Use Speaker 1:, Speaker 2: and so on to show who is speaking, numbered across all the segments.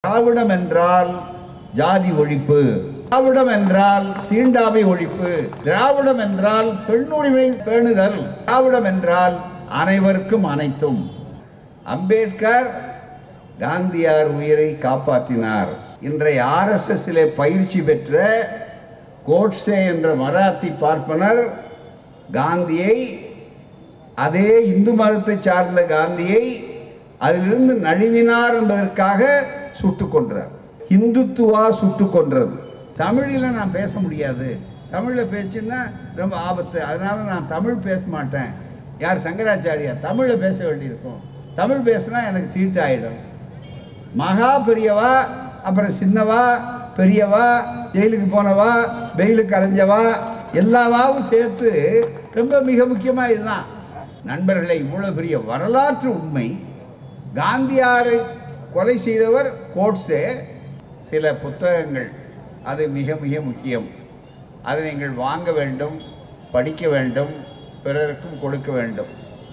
Speaker 1: திராவிடம் என்றால் ஜாதி ஒழிப்பு திராவிடம் என்றால் தீண்டாமை ஒழிப்பு திராவிடம் என்றால் பெண்ணுரிமை பேணுதல் திராவிடம் என்றால் அனைவருக்கும் அனைத்தும் அம்பேத்கர் காந்தியார் உயிரை காப்பாற்றினார் இன்றைய ஆர்எஸ்எஸ்ஸிலே பயிற்சி பெற்ற கோட்ஸே என்ற மராத்தி பார்ப்பனர் காந்தியை அதே இந்து மதத்தை சார்ந்த காந்தியை அதிலிருந்து நழுவினார் என்பதற்காக சுட்டுக் கொன்றார் இந்துத்துவா சுட்டுக் கொன்றது தமிழில் நான் பேச முடியாது தமிழில் பேச்சுன்னா ரொம்ப ஆபத்து அதனால நான் தமிழ் பேச மாட்டேன் யார் சங்கராச்சாரியார் தமிழில் பேச வேண்டியிருக்கும் தமிழ் பேசினா எனக்கு தீட்டாயிடும் மகா பெரியவா அப்புறம் சின்னவா பெரியவா ஜெயிலுக்கு போனவா வெயிலுக்கு அலைஞ்சவா எல்லாவாவும் சேர்த்து ரொம்ப மிக முக்கியமாக இதுதான் நண்பர்களை இவ்வளோ பெரிய வரலாற்று உண்மை காந்தியாரை கொலை செய்தவர் கோட்ஸே சில புத்தகங்கள் அது மிக மிக முக்கியம் அதை நீங்கள் வாங்க வேண்டும் படிக்க வேண்டும் பிறருக்கும் கொடுக்க வேண்டும்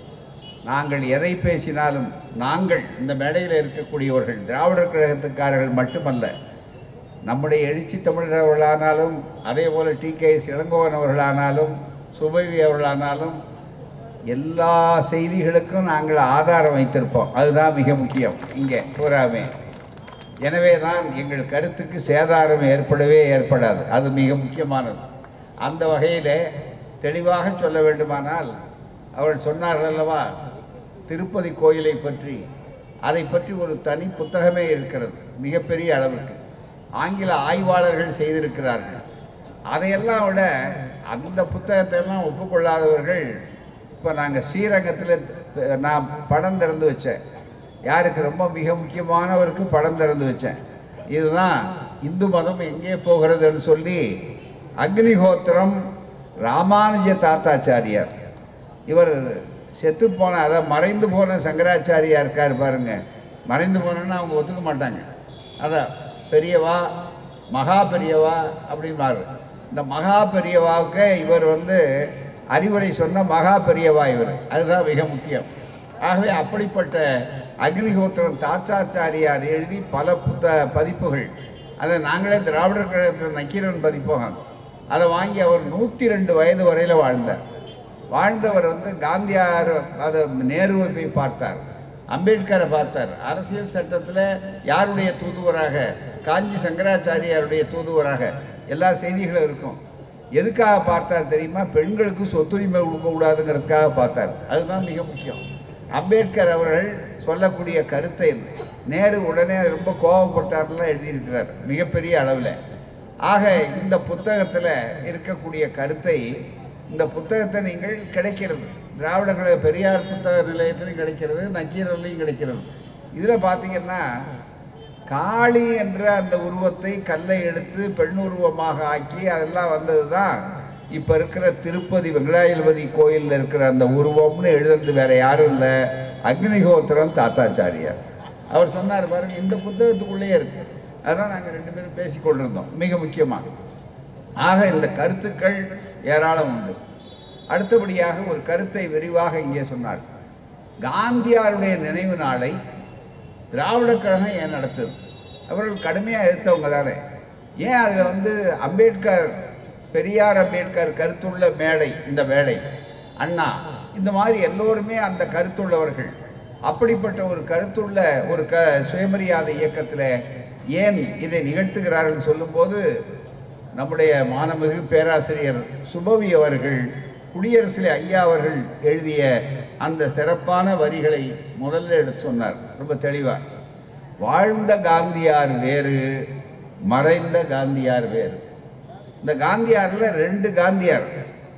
Speaker 1: நாங்கள் எதை பேசினாலும் நாங்கள் இந்த மேடையில் இருக்கக்கூடியவர்கள் திராவிடர் கழகத்துக்காரர்கள் மட்டுமல்ல நம்முடைய எழுச்சி தமிழர் அவர்களானாலும் அதே போல் டி கே எஸ் இளங்கோவன் அவர்களானாலும் சுபவி அவர்களானாலும் எல்லா செய்திகளுக்கும் நாங்கள் ஆதாரம் வைத்திருப்போம் அதுதான் மிக முக்கியம் இங்கே பூராமே எனவே தான் எங்கள் கருத்துக்கு சேதாரம் ஏற்படவே ஏற்படாது அது மிக முக்கியமானது அந்த வகையில் தெளிவாக சொல்ல வேண்டுமானால் அவள் சொன்னார்கள் அல்லவா திருப்பதி கோயிலை பற்றி அதை பற்றி ஒரு தனி புத்தகமே இருக்கிறது மிகப்பெரிய அளவுக்கு ஆங்கில ஆய்வாளர்கள் செய்திருக்கிறார்கள் அதையெல்லாம் விட அந்த புத்தகத்தை எல்லாம் ஒப்புக்கொள்ளாதவர்கள் இப்போ நாங்கள் ஸ்ரீரங்கத்தில் நான் படம் திறந்து வச்சேன் யாருக்கு ரொம்ப மிக முக்கியமானவருக்கு படம் திறந்து வச்சேன் இதுதான் இந்து மதம் எங்கே போகிறதுன்னு சொல்லி அக்னிஹோத்திரம் ராமானுஜ தாத்தாச்சாரியார் இவர் செத்து போன அதை மறைந்து போன சங்கராச்சாரியா இருக்கார் பாருங்க மறைந்து போனேன்னு அவங்க ஒத்துக்க மாட்டாங்க அதான் பெரியவா மகா பெரியவா அப்படிம்பாரு இந்த மகா பெரியவாவுக்கு இவர் வந்து அறிவுரை சொன்ன மகா பெரியவா இவர் அதுதான் மிக முக்கியம் ஆகவே அப்படிப்பட்ட அக்னிஹோத்திரம் தாச்சாச்சாரியார் எழுதி பல புத்த பதிப்புகள் அதை நாங்களே திராவிடர் கழகத்தில் நக்கீரன் பதிப்பகம் அதை வாங்கி அவர் நூற்றி ரெண்டு வயது வரையில் வாழ்ந்தார் வாழ்ந்தவர் வந்து காந்தியார் அதை நேருவை போய் பார்த்தார் அம்பேத்கரை பார்த்தார் அரசியல் சட்டத்தில் யாருடைய தூதுவராக காஞ்சி சங்கராச்சாரியாருடைய தூதுவராக எல்லா செய்திகளும் இருக்கும் எதுக்காக பார்த்தார் தெரியுமா பெண்களுக்கு சொத்துரிமை கொடுக்கக்கூடாதுங்கிறதுக்காக பார்த்தார் அதுதான் மிக முக்கியம் அம்பேத்கர் அவர்கள் சொல்லக்கூடிய கருத்தை நேரு உடனே ரொம்ப கோபப்பட்டார்லாம் எழுதியிருக்கிறார் மிகப்பெரிய அளவில் ஆக இந்த புத்தகத்தில் இருக்கக்கூடிய கருத்தை இந்த புத்தகத்தை நீங்கள் கிடைக்கிறது திராவிட கழக பெரியார் புத்தக நிலையத்திலையும் கிடைக்கிறது நக்கீரர்லையும் கிடைக்கிறது இதில் பார்த்தீங்கன்னா காளி என்ற அந்த உருவத்தை கல்லை எடுத்து பெண் உருவமாக ஆக்கி அதெல்லாம் வந்தது தான் இப்போ இருக்கிற திருப்பதி வெங்கடாயலபதி கோயிலில் இருக்கிற அந்த உருவம்னு எழுதுறது வேற யாரும் இல்லை அக்னிஹோத்திரம் தாத்தாச்சாரியார் அவர் சொன்னார் பாருங்க இந்த புத்தகத்துக்குள்ளேயே இருக்கு அதான் நாங்கள் ரெண்டு பேரும் பேசிக்கொண்டிருந்தோம் மிக முக்கியமாக ஆக இந்த கருத்துக்கள் ஏராளம் உண்டு அடுத்தபடியாக ஒரு கருத்தை விரிவாக இங்கே சொன்னார் காந்தியாருடைய நினைவு நாளை திராவிடக் கழகம் ஏன் நடத்துது அவர்கள் கடுமையாக எதிர்த்தவங்க தானே ஏன் அதில் வந்து அம்பேத்கர் பெரியார் அம்பேத்கர் கருத்துள்ள மேடை இந்த மேடை அண்ணா இந்த மாதிரி எல்லோருமே அந்த கருத்துள்ளவர்கள் அப்படிப்பட்ட ஒரு கருத்துள்ள ஒரு க சுயமரியாதை இயக்கத்தில் ஏன் இதை நிகழ்த்துகிறார்கள் சொல்லும்போது நம்முடைய மாணமிகு பேராசிரியர் சுபவி அவர்கள் குடியரசிலே ஐயா அவர்கள் எழுதிய அந்த சிறப்பான வரிகளை முதல்ல எடுத்து சொன்னார் ரொம்ப தெளிவாக வாழ்ந்த காந்தியார் வேறு மறைந்த காந்தியார் வேறு இந்த காந்தியாரில் ரெண்டு காந்தியார்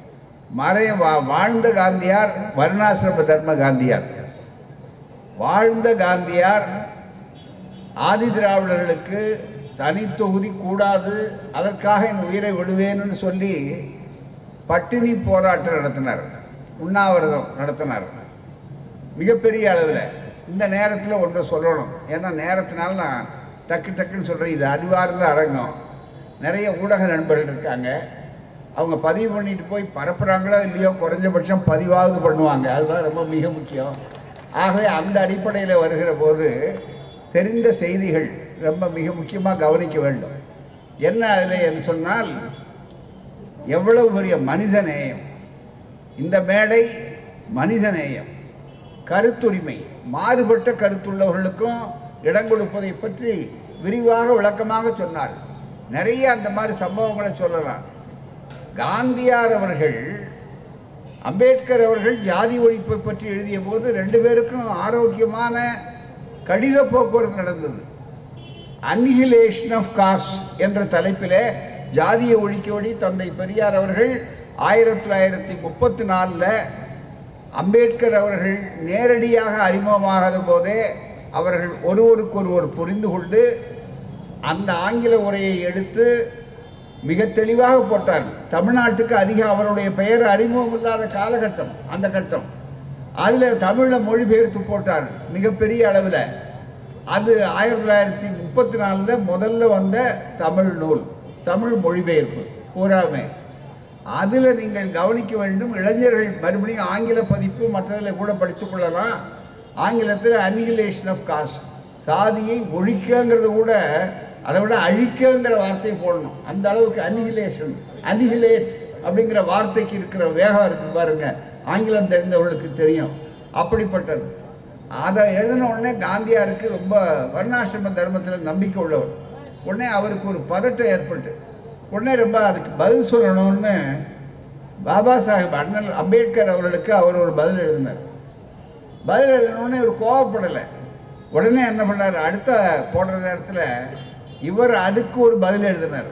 Speaker 1: மறைய வா- வாழ்ந்த காந்தியார் வருணாசிரம தர்ம காந்தியார் வாழ்ந்த காந்தியார் ஆதி திராவிடர்களுக்கு தனி தொகுதி கூடாது அதற்காக என் உயிரை விடுவேன்னு சொல்லி பட்டினி போராட்டம் நடத்தினார் உண்ணாவிரதம் நடத்தினார் மிகப்பெரிய அளவில் இந்த நேரத்தில் ஒன்றை சொல்லணும் ஏன்னா நேரத்தினால நான் டக்கு டக்குன்னு சொல்கிறேன் இது அறிவார்ந்த அரங்கம் நிறைய ஊடக நண்பர்கள் இருக்காங்க அவங்க பதிவு பண்ணிட்டு போய் பரப்புகிறாங்களோ இல்லையோ குறைஞ்சபட்சம் பதிவாவது பண்ணுவாங்க அதுதான் ரொம்ப மிக முக்கியம் ஆகவே அந்த அடிப்படையில் வருகிற போது தெரிந்த செய்திகள் ரொம்ப மிக முக்கியமாக கவனிக்க வேண்டும் என்ன அதில் என்று சொன்னால் எவ்வளவு பெரிய மனிதநேயம் இந்த மேடை மனிதநேயம் கருத்துரிமை மாறுபட்ட கருத்துள்ளவர்களுக்கும் இடம் கொடுப்பதை பற்றி விரிவாக விளக்கமாக சொன்னார் நிறைய அந்த மாதிரி சம்பவங்களை சொல்லலாம் காந்தியார் அவர்கள் அம்பேத்கர் அவர்கள் ஜாதி ஒழிப்பை பற்றி எழுதிய போது ரெண்டு பேருக்கும் ஆரோக்கியமான கடித போக்குவரத்து நடந்தது அன்னிகிலேஷன் ஆஃப் காஸ்ட் என்ற தலைப்பிலே ஜாதிய ஒழிக்கவழி தந்தை பெரியார் அவர்கள் ஆயிரத்தி தொள்ளாயிரத்தி முப்பத்தி நாலில் அம்பேத்கர் அவர்கள் நேரடியாக அறிமுகமாகாத போதே அவர்கள் ஒருவருக்கொருவர் புரிந்து கொண்டு அந்த ஆங்கில உரையை எடுத்து மிக தெளிவாக போட்டார் தமிழ்நாட்டுக்கு அதிக அவருடைய பெயர் அறிமுகம் இல்லாத காலகட்டம் அந்த கட்டம் அதில் தமிழில் மொழிபெயர்த்து போட்டார் மிகப்பெரிய அளவில் அது ஆயிரத்தி தொள்ளாயிரத்தி முப்பத்தி நாலில் முதல்ல வந்த தமிழ் நூல் தமிழ் மொழிபெயர்ப்பு பூராமே அதில் நீங்கள் கவனிக்க வேண்டும் இளைஞர்கள் மறுபடியும் ஆங்கில பதிப்பு மற்றதில் கூட படித்துக் கொள்ளலாம் ஆங்கிலத்தில் அனிகிலேஷன் ஆஃப் காஸ்ட் சாதியை ஒழிக்கங்கிறது கூட அதை விட அழிக்கங்கிற வார்த்தையை போடணும் அந்த அளவுக்கு அனிகிலேஷன் அனிகிலேட் அப்படிங்கிற வார்த்தைக்கு இருக்கிற வேகம் இருக்கு பாருங்க ஆங்கிலம் தெரிந்தவர்களுக்கு தெரியும் அப்படிப்பட்டது அதை எழுதின உடனே காந்தியாருக்கு ரொம்ப வர்ணாசிரம தர்மத்தில் நம்பிக்கை உள்ளவர் உடனே அவருக்கு ஒரு பதட்டம் ஏற்பட்டு உடனே ரொம்ப அதுக்கு பதில் சொல்லணும்னு பாபா சாஹேப் அண்ணல் அம்பேத்கர் அவர்களுக்கு அவர் ஒரு பதில் எழுதினார் பதில் எழுதினோடனே இவர் கோவப்படலை உடனே என்ன பண்ணார் அடுத்த போடுற நேரத்தில் இவர் அதுக்கு ஒரு பதில் எழுதினார்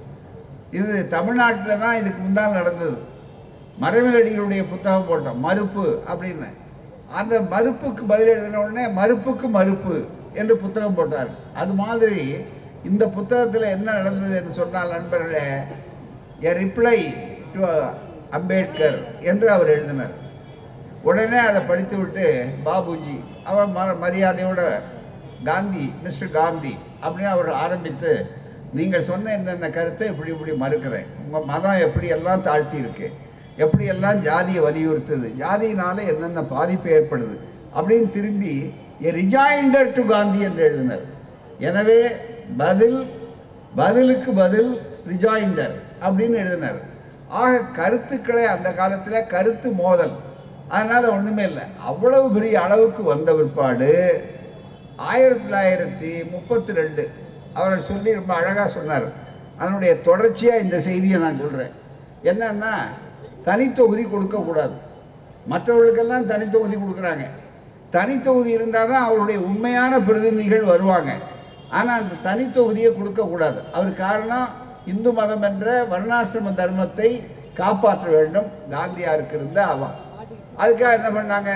Speaker 1: இது தமிழ்நாட்டில் தான் இதுக்கு முன்னால் நடந்தது மரவிலடிகளுடைய புத்தகம் போட்டோம் மறுப்பு அப்படின்னு அந்த மறுப்புக்கு பதில் எழுதின உடனே மறுப்புக்கு மறுப்பு என்று புத்தகம் போட்டார் அது மாதிரி இந்த புத்தகத்தில் என்ன நடந்தது என்று சொன்னால் நண்பர்களே எ ரிப்ளை டு அம்பேத்கர் என்று அவர் எழுதினார் உடனே அதை படித்து விட்டு பாபுஜி அவர் ம மரியாதையோட காந்தி மிஸ்டர் காந்தி அப்படின்னு அவர் ஆரம்பித்து நீங்கள் சொன்ன என்னென்ன கருத்தை இப்படி இப்படி மறுக்கிறேன் உங்கள் மதம் எப்படி எல்லாம் தாழ்த்தி இருக்கு எப்படி எல்லாம் ஜாதியை வலியுறுத்துது ஜாதியினால என்னென்ன பாதிப்பு ஏற்படுது அப்படின்னு திரும்பி எ ரிஜாயிண்டர் டு காந்தி என்று எழுதினார் எனவே பதில் பதிலுக்கு பதில் ரிஜாயிண்டர் அப்படின்னு எழுதினார் ஆக கருத்துக்களை அந்த காலத்தில் கருத்து மோதல் அதனால் ஒன்றுமே இல்லை அவ்வளவு பெரிய அளவுக்கு வந்த பிற்பாடு ஆயிரத்தி தொள்ளாயிரத்தி முப்பத்தி ரெண்டு அவர் சொல்லி ரொம்ப அழகாக சொன்னார் அதனுடைய தொடர்ச்சியாக இந்த செய்தியை நான் சொல்கிறேன் என்னன்னா தனித்தொகுதி கொடுக்கக்கூடாது மற்றவர்களுக்கெல்லாம் தனித்தொகுதி கொடுக்குறாங்க தனித்தொகுதி இருந்தால் தான் அவருடைய உண்மையான பிரதிநிதிகள் வருவாங்க ஆனால் அந்த தனித்தொகுதியை கொடுக்கக்கூடாது அவர் காரணம் இந்து மதம் என்ற வர்ணாசிரம தர்மத்தை காப்பாற்ற வேண்டும் காந்தியாருக்கு இருந்த அவா அதுக்காக என்ன பண்ணாங்க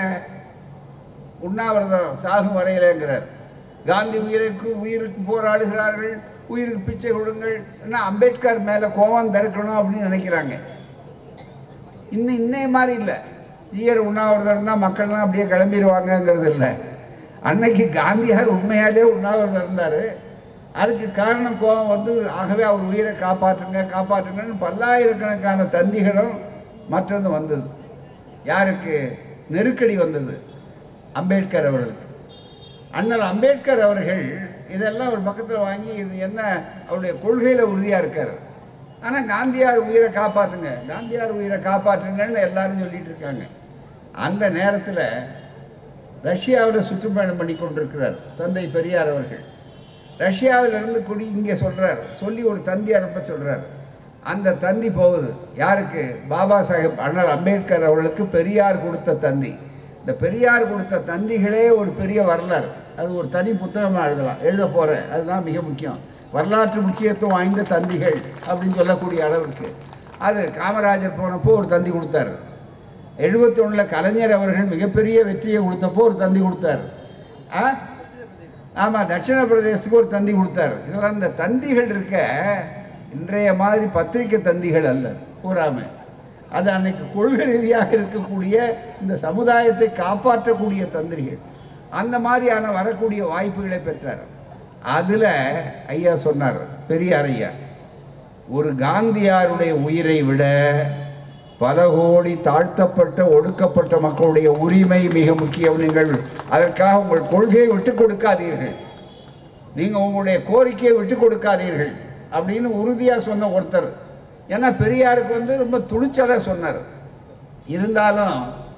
Speaker 1: உண்ணாவிரதம் சாகும் வரையிலேங்கிறார் காந்தி உயிருக்கு உயிருக்கு போராடுகிறார்கள் உயிருக்கு பிச்சை கொடுங்கள் என்ன அம்பேத்கர் மேலே கோபம் திறக்கணும் அப்படின்னு நினைக்கிறாங்க இன்னும் இன்னைய மாதிரி இல்லை ஜீயர் உண்ணாவிரதம் இருந்தால் மக்கள்லாம் அப்படியே கிளம்பிடுவாங்கங்கிறது இல்லை அன்னைக்கு காந்தியார் உண்மையாலே உண்ணாவிரதம் இருந்தார் அதுக்கு காரணம் கோபம் வந்து ஆகவே அவர் உயிரை காப்பாற்றுங்க காப்பாற்றுங்கன்னு பல்லாயிரக்கணக்கான தந்திகளும் மற்றது வந்தது யாருக்கு நெருக்கடி வந்தது அம்பேத்கர் அவர்களுக்கு அண்ணல் அம்பேத்கர் அவர்கள் இதெல்லாம் ஒரு பக்கத்தில் வாங்கி இது என்ன அவருடைய கொள்கையில் உறுதியாக இருக்கார் ஆனால் காந்தியார் உயிரை காப்பாற்றுங்க காந்தியார் உயிரை காப்பாற்றுங்கன்னு எல்லாரும் சொல்லிட்டு இருக்காங்க அந்த நேரத்தில் ரஷ்யாவில் சுற்றுப்பயணம் பண்ணி கொண்டிருக்கிறார் தந்தை பெரியார் அவர்கள் ரஷ்யாவிலிருந்து குடி இங்கே சொல்கிறார் சொல்லி ஒரு தந்தி அனுப்ப சொல்கிறார் அந்த தந்தி போகுது யாருக்கு பாபா சாஹேப் அண்ணல் அம்பேத்கர் அவர்களுக்கு பெரியார் கொடுத்த தந்தி இந்த பெரியார் கொடுத்த தந்திகளே ஒரு பெரிய வரலாறு அது ஒரு தனி புத்தகமாக எழுதலாம் எழுத போகிறேன் அதுதான் மிக முக்கியம் வரலாற்று முக்கியத்துவம் வாய்ந்த தந்திகள் அப்படின்னு சொல்லக்கூடிய அளவுக்கு அது காமராஜர் போனப்போ ஒரு தந்தி கொடுத்தாரு எழுபத்தி ஒன்றில் கலைஞர் அவர்கள் மிகப்பெரிய வெற்றியை கொடுத்தப்போ ஒரு தந்தி கொடுத்தாரு ஆ ஆமாம் தட்சிண பிரதேசத்துக்கு ஒரு தந்தி கொடுத்தாரு இதெல்லாம் இந்த தந்திகள் இருக்க இன்றைய மாதிரி பத்திரிக்கை தந்திகள் அல்ல பூராமே அது அன்னைக்கு கொள்கை ரீதியாக இருக்கக்கூடிய இந்த சமுதாயத்தை காப்பாற்றக்கூடிய தந்திரிகள் அந்த மாதிரியான வரக்கூடிய வாய்ப்புகளை பெற்றார் அதில் ஐயா சொன்னார் பெரியார் ஐயா ஒரு காந்தியாருடைய உயிரை விட பல கோடி தாழ்த்தப்பட்ட ஒடுக்கப்பட்ட மக்களுடைய உரிமை மிக முக்கியம் நீங்கள் அதற்காக உங்கள் கொள்கையை விட்டு கொடுக்காதீர்கள் நீங்கள் உங்களுடைய கோரிக்கையை விட்டு கொடுக்காதீர்கள் அப்படின்னு உறுதியாக சொன்ன ஒருத்தர் ஏன்னா பெரியாருக்கு வந்து ரொம்ப துணிச்சலாக சொன்னார் இருந்தாலும்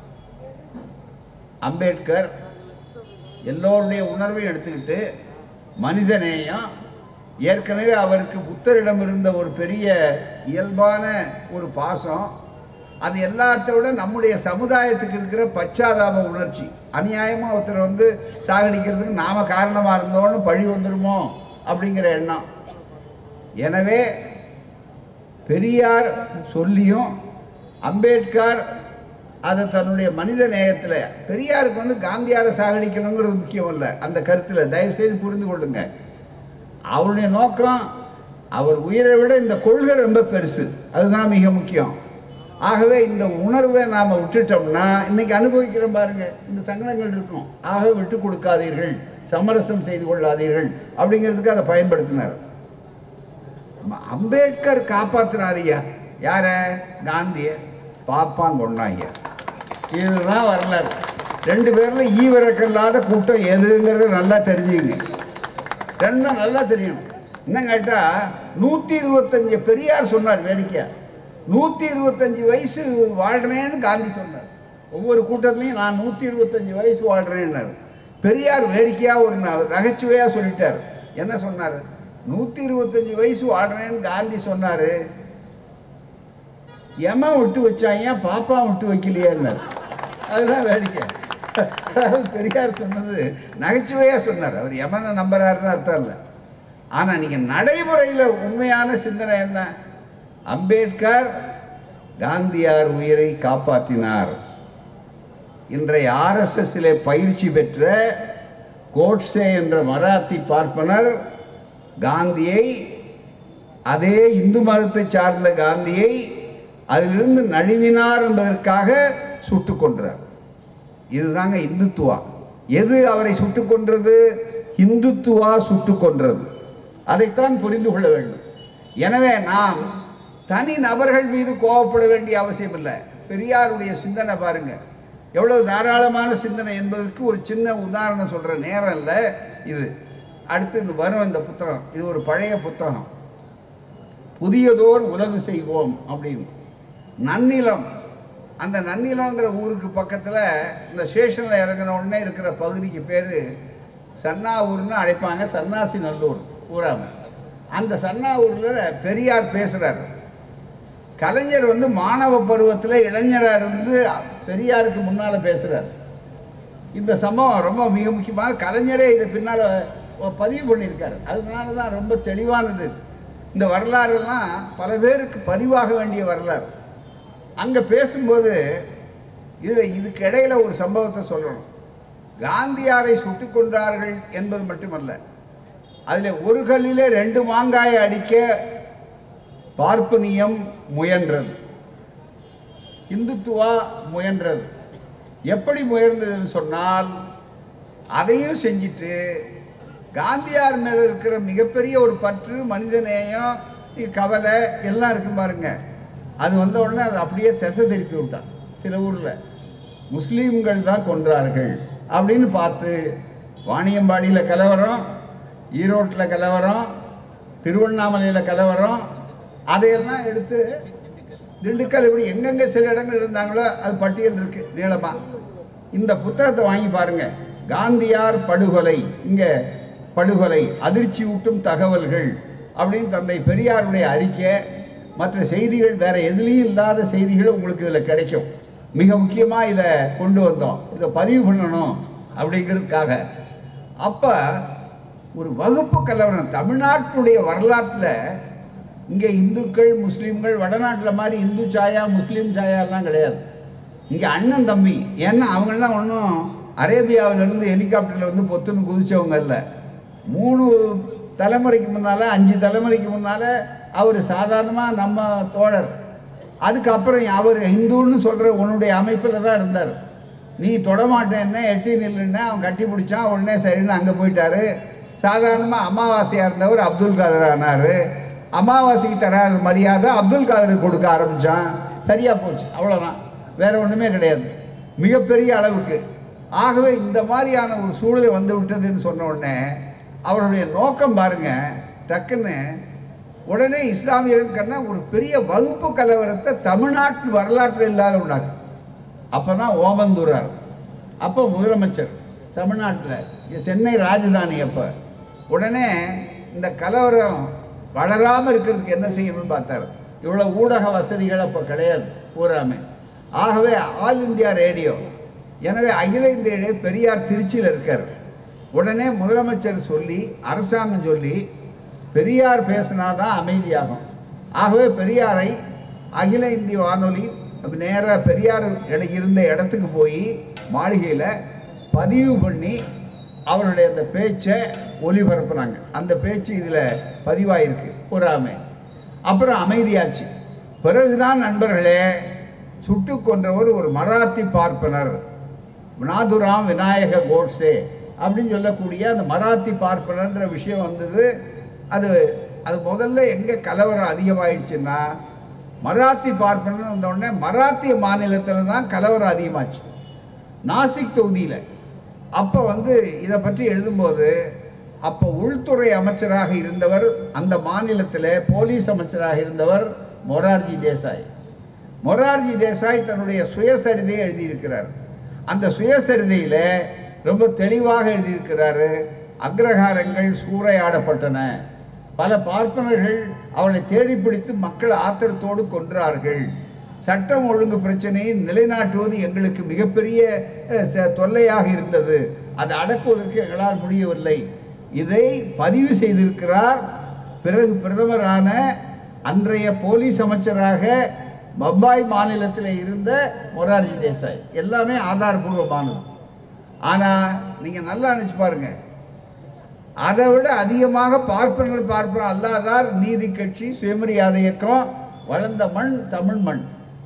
Speaker 1: அம்பேத்கர் எல்லோருடைய உணர்வையும் எடுத்துக்கிட்டு மனிதநேயம் ஏற்கனவே அவருக்கு புத்தரிடம் இருந்த ஒரு பெரிய இயல்பான ஒரு பாசம் அது எல்லாத்த விட நம்முடைய சமுதாயத்துக்கு இருக்கிற பச்சாதாப உணர்ச்சி அநியாயமாக ஒருத்தர் வந்து சாகடிக்கிறதுக்கு நாம காரணமாக இருந்தோன்னு பழி வந்துடுமோ அப்படிங்கிற எண்ணம் எனவே பெரியார் சொல்லியும் அம்பேத்கர் அதை தன்னுடைய மனித நேயத்தில் பெரியாருக்கு வந்து காந்தியாரை சாகடிக்கணுங்கிறது முக்கியம் இல்லை அந்த கருத்தில் தயவு செய்து புரிந்து கொள்ளுங்க அவருடைய நோக்கம் அவர் உயிரை விட இந்த கொள்கை ரொம்ப பெருசு அதுதான் மிக முக்கியம் ஆகவே இந்த உணர்வை நாம் விட்டுட்டோம்னா இன்னைக்கு அனுபவிக்கிறோம் பாருங்க இந்த சங்கடங்கள் இருக்கும் ஆக விட்டு கொடுக்காதீர்கள் சமரசம் செய்து கொள்ளாதீர்கள் அப்படிங்கிறதுக்கு அதை பயன்படுத்தினார் ம- அம்பேத்கர் காப்பாத்தினார் ஐயா யார காந்திய பாப்பான் கொண்டாங்க இதுதான் வரலாறு ரெண்டு பேர்ல ஈவிரக்கல்லாத கூட்டம் எதுங்கிறது நல்லா தெரிஞ்சுங்க ரெண்டும் நல்லா தெரியணும் என்ன கேட்டா நூத்தி இருபத்தஞ்சு பெரியார் சொன்னார் வேடிக்கையா நூத்தி இருபத்தஞ்சு வயசு வாழ்றேன்னு காந்தி சொன்னார் ஒவ்வொரு கூட்டத்துலையும் நான் நூத்தி இருபத்தஞ்சு வயசு வாழ்றேன்னாரு பெரியார் வேடிக்கையா ஒரு ந- நகைச்சுவையா சொல்லிட்டார் என்ன சொன்னார் நூத்தி இருபத்தஞ்சு வயசு வாழ்றேன்னு காந்தி சொன்னாரு எமன் விட்டு வச்சாங்க பாப்பா விட்டு வைக்கலையேன்னார் அதுதான் வேடிக்கை அதாவது பெரியார் சொன்னது நகைச்சுவையா சொன்னார் அவர் எமனை நம்புறாருன்னு அர்த்தம் இல்லை ஆனா நீங்க நடைமுறையில் உண்மையான சிந்தனை என்ன அம்பேத்கர் காந்தியார் உயிரை காப்பாற்றினார் இன்றைய ஆர்எஸ்எஸ்ஸிலே பயிற்சி பெற்ற கோட்ஸே என்ற மராத்தி பார்ப்பனர் காந்தியை அதே இந்து மதத்தை சார்ந்த காந்தியை அதிலிருந்து நழுவினார் என்பதற்காக சுட்டுக் கொன்றார் இதுதாங்க இந்துத்துவா எது அவரை சுட்டுக் கொன்றது இந்துத்துவா சுட்டுக் கொன்றது அதைத்தான் புரிந்து கொள்ள வேண்டும் எனவே நாம் தனி நபர்கள் மீது கோவப்பட வேண்டிய அவசியம் இல்லை பெரியாருடைய சிந்தனை பாருங்க எவ்வளவு தாராளமான சிந்தனை என்பதற்கு ஒரு சின்ன உதாரணம் சொல்ற நேரம் இல்லை இது அடுத்து இது வரும் இந்த புத்தகம் இது ஒரு பழைய புத்தகம் புதியதோர் உலகு செய்வோம் அப்படின்னு நன்னிலம் அந்த நன்னிலங்கிற ஊருக்கு பக்கத்தில் இந்த ஸ்டேஷனில் இறங்கின உடனே இருக்கிற பகுதிக்கு பேர் சன்னாவூர்னு அழைப்பாங்க சன்னாசி நல்லூர் ஊராம அந்த சன்னாவூரில் பெரியார் பேசுகிறார் கலைஞர் வந்து மாணவ பருவத்தில் இளைஞராக இருந்து பெரியாருக்கு முன்னால் பேசுகிறார் இந்த சம்பவம் ரொம்ப மிக முக்கியமாக கலைஞரே இதை பின்னால் பதிவு பண்ணியிருக்காரு அதனால தான் ரொம்ப தெளிவானது இந்த வரலாறுலாம் பல பேருக்கு பதிவாக வேண்டிய வரலாறு அங்கே பேசும்போது இதில் இதுக்கு இடையில ஒரு சம்பவத்தை சொல்லணும் காந்தியாரை சுட்டுக் கொன்றார்கள் என்பது மட்டுமல்ல அதில் ஒரு கல்லிலே ரெண்டு மாங்காயை அடிக்க பார்ப்பனியம் முயன்றது இந்துத்துவா முயன்றது எப்படி முயன்றதுன்னு சொன்னால் அதையும் செஞ்சுட்டு காந்தியார் மேல இருக்கிற மிகப்பெரிய ஒரு பற்று மனிதநேயம் இ- கவலை எல்லாம் இருக்கு பாருங்க அது வந்த உடனே அது அப்படியே திசை திருப்பி விட்டான் சில ஊர்ல முஸ்லீம்கள் தான் கொன்றார்கள் அப்படின்னு பார்த்து வாணியம்பாடியில் கலவரம் ஈரோட்டில் கலவரம் திருவண்ணாமலையில் கலவரம் அதையெல்லாம் எடுத்து திண்டுக்கல் இப்படி எங்கெங்க சில இடங்கள் இருந்தாங்களோ அது பட்டியல் இருக்கு நீளமா இந்த புத்தகத்தை வாங்கி பாருங்க காந்தியார் படுகொலை இங்க படுகொலை அதிர்ச்சி ஊட்டும் தகவல்கள் அப்படின்னு தந்தை பெரியாருடைய அறிக்கை மற்ற செய்திகள் வேற எதுலேயும் இல்லாத செய்திகள் உங்களுக்கு இதில் கிடைக்கும் மிக முக்கியமாக இதை கொண்டு வந்தோம் இதை பதிவு பண்ணணும் அப்படிங்கிறதுக்காக அப்போ ஒரு வகுப்பு கலவரம் தமிழ்நாட்டுடைய வரலாற்றில் இங்கே இந்துக்கள் முஸ்லீம்கள் வடநாட்டில் மாதிரி இந்து சாயா முஸ்லீம் சாயாலாம் கிடையாது இங்கே அண்ணன் தம்பி ஏன்னா அவங்கெல்லாம் ஒன்றும் அரேபியாவிலேருந்து ஹெலிகாப்டரில் வந்து பொத்துன்னு குதிச்சவங்க இல்லை மூணு தலைமுறைக்கு முன்னால் அஞ்சு தலைமுறைக்கு முன்னால் அவர் சாதாரணமாக நம்ம தோழர் அதுக்கப்புறம் அவர் ஹிந்துன்னு சொல்கிற உன்னுடைய அமைப்பில் தான் இருந்தார் நீ தொடமாட்டேன்னா எட்டி நில்லுன்னா அவன் கட்டி பிடிச்சான் உடனே சரின்னு அங்கே போயிட்டாரு சாதாரணமாக அமாவாசையாக இருந்தவர் அப்துல் காதர் ஆனார் அமாவாசைக்கு தராத மரியாதை அப்துல் காதருக்கு கொடுக்க ஆரம்பித்தான் சரியாக போச்சு அவ்வளோதான் வேற ஒன்றுமே கிடையாது மிகப்பெரிய அளவுக்கு ஆகவே இந்த மாதிரியான ஒரு சூழ்நிலை வந்து விட்டதுன்னு சொன்ன உடனே அவருடைய நோக்கம் பாருங்க டக்குன்னு உடனே இஸ்லாமியர்களுக்குன்னா ஒரு பெரிய வகுப்பு கலவரத்தை தமிழ்நாட்டு வரலாற்றில் இல்லாத உண்டாக்கு அப்போ தான் ஓமந்தூரார் அப்போ முதலமைச்சர் தமிழ்நாட்டில் சென்னை ராஜதானி அப்போ உடனே இந்த கலவரம் வளராமல் இருக்கிறதுக்கு என்ன செய்யணும்னு பார்த்தார் இவ்வளோ ஊடக வசதிகள் அப்போ கிடையாது பூராமே ஆகவே ஆல் இந்தியா ரேடியோ எனவே அகில இந்திய ரேடியோ பெரியார் திருச்சியில் இருக்கார் உடனே முதலமைச்சர் சொல்லி அரசாங்கம் சொல்லி பெரியார் பேசினாதான் அமைதியாகும் ஆகவே பெரியாரை அகில இந்திய வானொலி நேராக பெரியார் இட இருந்த இடத்துக்கு போய் மாளிகையில் பதிவு பண்ணி அவருடைய அந்த பேச்சை ஒளிபரப்புனாங்க அந்த பேச்சு இதில் பதிவாயிருக்கு பூராமே அப்புறம் அமைதியாச்சு பிறகுதான் நண்பர்களே சுட்டு கொன்றவர் ஒரு மராத்தி பார்ப்பனர் நாதுராம் விநாயக கோட்ஸே அப்படின்னு சொல்லக்கூடிய அந்த மராத்தி பார்ப்பனர்ன்ற விஷயம் வந்தது அது அது முதல்ல எங்கே கலவரம் அதிகமாயிடுச்சுன்னா மராத்தி பார்ப்பனர் வந்த உடனே மராத்திய மாநிலத்தில் தான் கலவரம் அதிகமாச்சு நாசிக் தொகுதியில் அப்போ வந்து இதை பற்றி எழுதும்போது அப்போ உள்துறை அமைச்சராக இருந்தவர் அந்த மாநிலத்தில் போலீஸ் அமைச்சராக இருந்தவர் மொரார்ஜி தேசாய் மொரார்ஜி தேசாய் தன்னுடைய சுயசரிதையை எழுதியிருக்கிறார் அந்த சுயசரிதையில் ரொம்ப தெளிவாக எழுதியிருக்கிறாரு அக்ரஹாரங்கள் சூறையாடப்பட்டன பல பார்ப்பனர்கள் அவளை தேடி பிடித்து மக்கள் ஆத்திரத்தோடு கொன்றார்கள் சட்டம் ஒழுங்கு பிரச்சனையை நிலைநாட்டுவது எங்களுக்கு மிகப்பெரிய அஹ், ச- தொல்லையாக இருந்தது அதை அடக்குவதற்கு எங்களால் முடியவில்லை இதை பதிவு செய்திருக்கிறார் பிறகு பிரதமரான அன்றைய போலீஸ் அமைச்சராக பம்பாய் மாநிலத்தில் இருந்த மொரார்ஜி தேசாய் எல்லாமே ஆதாரபூர்வமானது ஆனால் நீங்கள் நல்லா நினச்சி பாருங்க அதை விட அதிகமாக பார்ப்பனர் பார்ப்பனர் அல்லாதார் நீதி கட்சி சுயமரியாதை இயக்கம் வளர்ந்த மண் தமிழ் மண்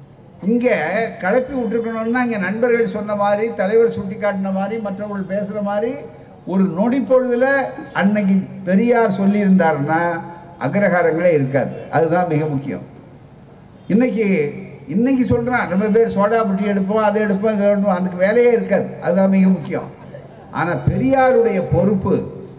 Speaker 1: இங்கே கிளப்பி விட்டுருக்கணும்னா இங்கே நண்பர்கள் சொன்ன மாதிரி தலைவர் சுட்டி காட்டின மாதிரி மற்றவர்கள் பேசுகிற மாதிரி ஒரு நொடி பொழுதில் அன்னைக்கு பெரியார் சொல்லியிருந்தாருன்னா அக்ரஹாரங்களே இருக்காது அதுதான் மிக முக்கியம் இன்னைக்கு இன்னைக்கு சொல்கிறான் ரொம்ப பேர் சோடா புட்டி எடுப்போம் அதை எடுப்போம் இதை எடுப்போம் அதுக்கு வேலையே இருக்காது அதுதான் மிக முக்கியம் ஆனால் பெரியாருடைய பொறுப்பு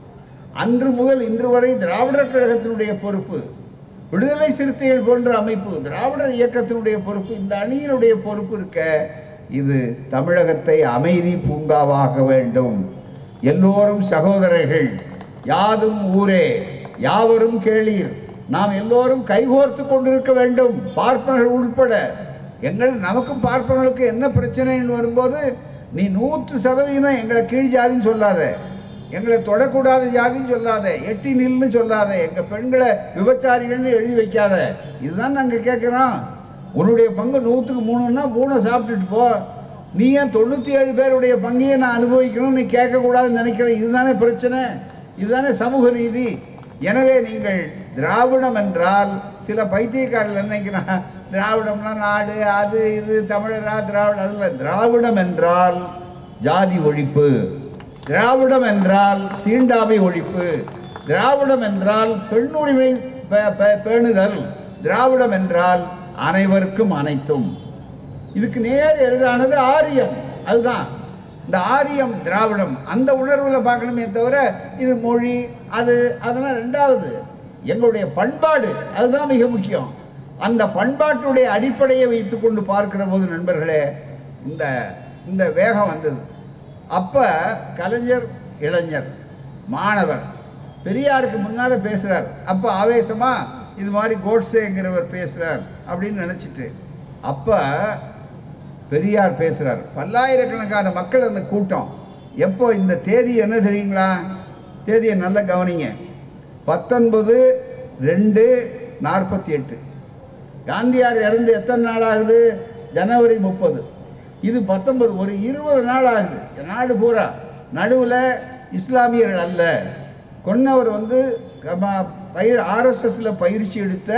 Speaker 1: அன்று முதல் இன்று வரை திராவிடர் கழகத்தினுடைய பொறுப்பு விடுதலை சிறுத்தைகள் போன்ற அமைப்பு திராவிடர் இயக்கத்தினுடைய பொறுப்பு இந்த அணியினுடைய பொறுப்பு இருக்க இது தமிழகத்தை அமைதி பூங்காவாக வேண்டும் எல்லோரும் சகோதரர்கள் யாதும் ஊரே யாவரும் கேளீர் நாம் எல்லோரும் கைகோர்த்து கொண்டிருக்க வேண்டும் பார்ப்பனர்கள் உள்பட எங்கள் நமக்கும் பார்ப்பனர்களுக்கு என்ன பிரச்சனைன்னு வரும்போது நீ நூற்று சதவீதம் எங்களை கீழ் ஜாதின்னு சொல்லாத எங்களை தொடக்கூடாத ஜாதின்னு சொல்லாத எட்டி நில்னு சொல்லாத எங்கள் பெண்களை விபச்சாரிகள்னு எழுதி வைக்காத இதுதான் நாங்கள் கேட்குறோம் உன்னுடைய பங்கு நூற்றுக்கு மூணுன்னா மூணை சாப்பிட்டுட்டு போ நீ ஏன் தொண்ணூற்றி ஏழு பேருடைய பங்கையை நான் அனுபவிக்கணும்னு நீ கேட்கக்கூடாதுன்னு நினைக்கிறேன் இதுதானே பிரச்சனை இதுதானே சமூக நீதி எனவே நீங்கள் திராவிடம் என்றால் சில பைத்தியக்காரர்கள் என்ன நினைக்கிறான் திராவிடம்னா நாடு அது இது தமிழரா திராவிடம் அதில் திராவிடம் என்றால் ஜாதி ஒழிப்பு திராவிடம் என்றால் தீண்டாமை ஒழிப்பு திராவிடம் என்றால் பெண்ணுரிமை பே- பே- பேணுதல் திராவிடம் என்றால் அனைவருக்கும் அனைத்தும் இதுக்கு நேர் எதிரானது ஆரியம் அதுதான் இந்த ஆரியம் திராவிடம் அந்த உணர்வுல பார்க்கணுமே தவிர இது மொழி அது அதெல்லாம் ரெண்டாவது எங்களுடைய பண்பாடு அதுதான் மிக முக்கியம் அந்த பண்பாட்டுடைய அடிப்படையை வைத்துக்கொண்டு பார்க்கிற போது நண்பர்களே இந்த இந்த வேகம் வந்தது அப்போ கலைஞர் இளைஞர் மாணவர் பெரியாருக்கு முன்னால் பேசுகிறார் அப்போ ஆவேசமாக இது மாதிரி கோட்ஸேங்கிறவர் பேசுகிறார் அப்படின்னு நினச்சிட்டு அப்போ பெரியார் பேசுகிறார் பல்லாயிரக்கணக்கான மக்கள் அந்த கூட்டம் எப்போ இந்த தேதி என்ன தெரியுங்களா தேதியை நல்லா கவனிங்க பத்தொன்பது ரெண்டு நாற்பத்தி எட்டு காந்தியார் இறந்து எத்தனை நாள் ஆகுது ஜனவரி முப்பது இது பத்தொன்பது ஒரு இருபது நாள் ஆகுது நாடு பூரா நடுவில் இஸ்லாமியர்கள் அல்ல கொன்னவர் வந்து கம- பயிர் ஆர்எஸ்எஸ்ல பயிற்சி எடுத்த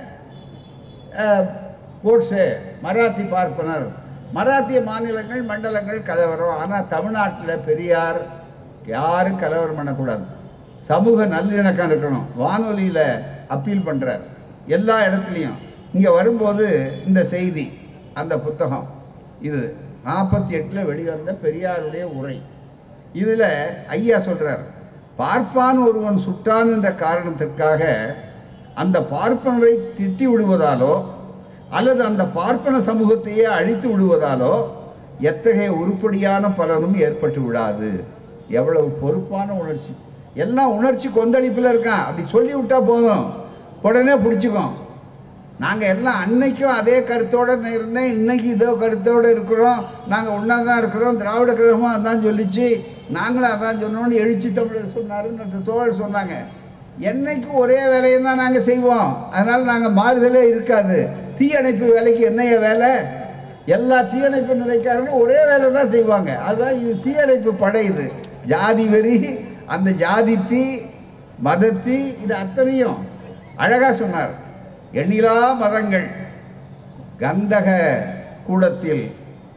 Speaker 1: அஹ், கோட்ஸே மராத்தி பார்ப்பனர் மராத்திய மாநிலங்கள் மண்டலங்கள் கலவரம் ஆனால் தமிழ்நாட்டில் பெரியார் யாரும் கலவரம் பண்ணக்கூடாது சமூக நல்லிணக்கம் இருக்கணும் வானொலியில் அப்பீல் பண்ணுறார் எல்லா இடத்துலையும் இங்கே வரும்போது இந்த செய்தி அந்த புத்தகம் இது நாற்பத்தி எட்டில் வெளிவந்த பெரியாருடைய உரை இதில் ஐயா சொல்கிறார் பார்ப்பான் ஒருவன் சுட்டான் என்ற காரணத்திற்காக அந்த பார்ப்பனரை திட்டி விடுவதாலோ அல்லது அந்த பார்ப்பன சமூகத்தையே அழித்து விடுவதாலோ எத்தகைய உருப்படியான பலனும் ஏற்பட்டு விடாது எவ்வளவு பொறுப்பான உணர்ச்சி எல்லாம் உணர்ச்சி கொந்தளிப்பில் இருக்கான் அப்படி சொல்லி விட்டா போதும் உடனே பிடிச்சிக்கும் நாங்கள் எல்லாம் அன்னைக்கும் அதே கருத்தோடு இருந்தேன் இன்னைக்கு இதோ கருத்தோடு இருக்கிறோம் நாங்கள் ஒன்றா தான் இருக்கிறோம் திராவிட கழகமும் அதான் சொல்லிச்சு நாங்களும் அதான் சொன்னோன்னு எழுச்சி தமிழர் சொன்னாருன்னு தோழர் சொன்னாங்க என்னைக்கும் ஒரே வேலையை தான் நாங்கள் செய்வோம் அதனால் நாங்கள் மாறுதலே இருக்காது தீயணைப்பு வேலைக்கு என்னைய வேலை எல்லா தீயணைப்பு நிலைக்காரங்களும் ஒரே வேலை தான் செய்வாங்க அதுதான் இது தீயணைப்பு படை இது ஜாதி வெறி அந்த ஜாதி தீ மத தீ இது அத்தனையும் அழகா சொன்னார் எண்ணிலா மதங்கள் கந்தக கூடத்தில்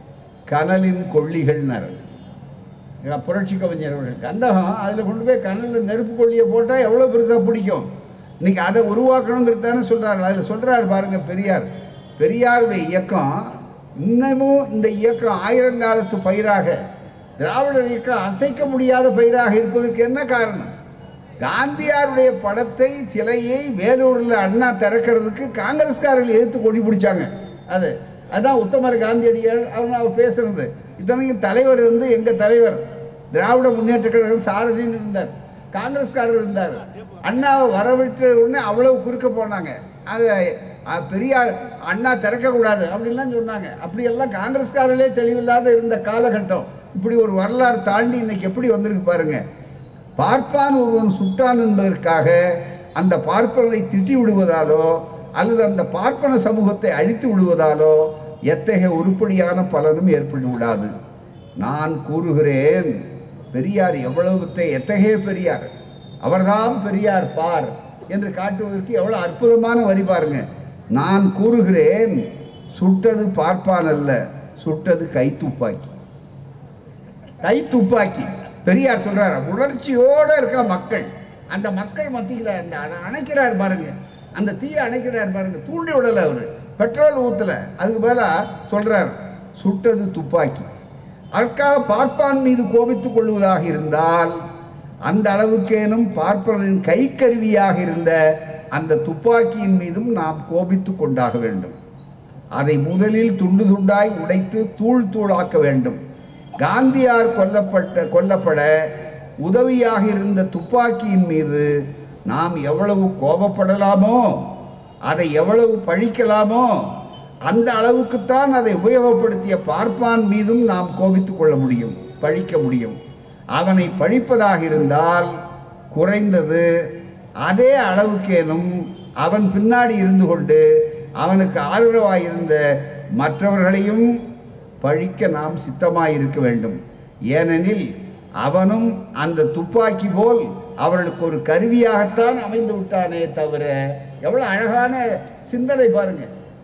Speaker 1: கனலின் கொள்ளிகள்னார் ஏன்னா புரட்சி கவிஞர் அவர்கள் கந்தகம் அதில் கொண்டு போய் கனலில் நெருப்பு கொள்ளியை போட்டால் எவ்வளோ பெருசாக பிடிக்கும் இன்னைக்கு அதை உருவாக்கணுங்கிறது தானே சொல்கிறாரு அதில் சொல்கிறாரு பாருங்க பெரியார் பெரியாருடைய இயக்கம் இன்னமும் இந்த இயக்கம் ஆயிரங்காலத்து பயிராக திராவிட இயக்கம் அசைக்க முடியாத பயிராக இருப்பதற்கு என்ன காரணம் காந்தியாருடைய படத்தை சிலையை வேலூரில் அண்ணா திறக்கிறதுக்கு காங்கிரஸ்காரர்கள் எதிர்த்து கொடி பிடிச்சாங்க அது அதான் உத்தமர் காந்தியடிகள் அவங்க அவர் பேசுறது இத்தனைக்கும் தலைவர் வந்து எங்கள் தலைவர் திராவிட முன்னேற்ற கழகம் சாரதின்னு இருந்தார் காங்கிரஸ்காரர் இருந்தார் அண்ணாவை வரவிட்ட உடனே அவ்வளவு குறுக்க போனாங்க அது அஹ், பெரியார் அண்ணா திறக்கக்கூடாது அப்படின்லாம் சொன்னாங்க அப்படியெல்லாம் காங்கிரஸ்காரர்களே தெளிவில்லாத இருந்த காலகட்டம் இப்படி ஒரு வரலாறு தாண்டி இன்னைக்கு எப்படி வந்திருக்கு பாருங்க பார்ப்பான் ஒருவன் சுட்டான் என்பதற்காக அந்த பார்ப்பனை திட்டி விடுவதாலோ அல்லது அந்த பார்ப்பன சமூகத்தை அழித்து விடுவதாலோ எத்தகைய உருப்படியான பலனும் ஏற்பட்டு விடாது நான் கூறுகிறேன் பெரியார் எவ்வளவு தெ- எத்தகைய பெரியார் அவர்தான் பெரியார் பார் என்று காட்டுவதற்கு எவ்வளவு அற்புதமான வரி பாருங்க நான் கூறுகிறேன் சுட்டது பார்ப்பான் அல்ல சுட்டது கை துப்பாக்கி கை துப்பாக்கி பெரியார் சொல்றாரு உணர்ச்சியோட இருக்க மக்கள் அந்த மக்கள் மத்தியில் அந்த அதை அணைக்கிறார் பாருங்க அந்த தீயை அணைக்கிறார் பாருங்க தூண்டி விடல அவரு பெட்ரோல் ஊத்தல அதுக்கு பதிலாக சொல்றார் சுட்டது துப்பாக்கி அதற்காக பார்ப்பான் மீது கோபித்துக் கொள்வதாக இருந்தால் அந்த அளவுக்கேனும் பார்ப்பவரின் கைக்கருவியாக இருந்த அந்த துப்பாக்கியின் மீதும் நாம் கோபித்துக் கொண்டாக வேண்டும் அதை முதலில் துண்டு துண்டாய் உடைத்து தூள் தூளாக்க வேண்டும் காந்தியார் கொல்லப்பட்ட கொல்லப்பட உதவியாக இருந்த துப்பாக்கியின் மீது நாம் எவ்வளவு கோபப்படலாமோ அதை எவ்வளவு பழிக்கலாமோ அந்த அளவுக்குத்தான் அதை உபயோகப்படுத்திய பார்ப்பான் மீதும் நாம் கோபித்துக் கொள்ள முடியும் பழிக்க முடியும் அவனை பழிப்பதாக இருந்தால் குறைந்தது அதே அளவுக்கேனும் அவன் பின்னாடி இருந்து கொண்டு அவனுக்கு ஆதரவாக இருந்த மற்றவர்களையும் பழிக்க நாம் சித்தமாய் இருக்க வேண்டும் ஏனெனில் அவனும் அந்த துப்பாக்கி போல் அவர்களுக்கு ஒரு கருவியாகத்தான் அமைந்து விட்டானே தவிர எவ்வளவு அழகான சிந்தனை பாருங்க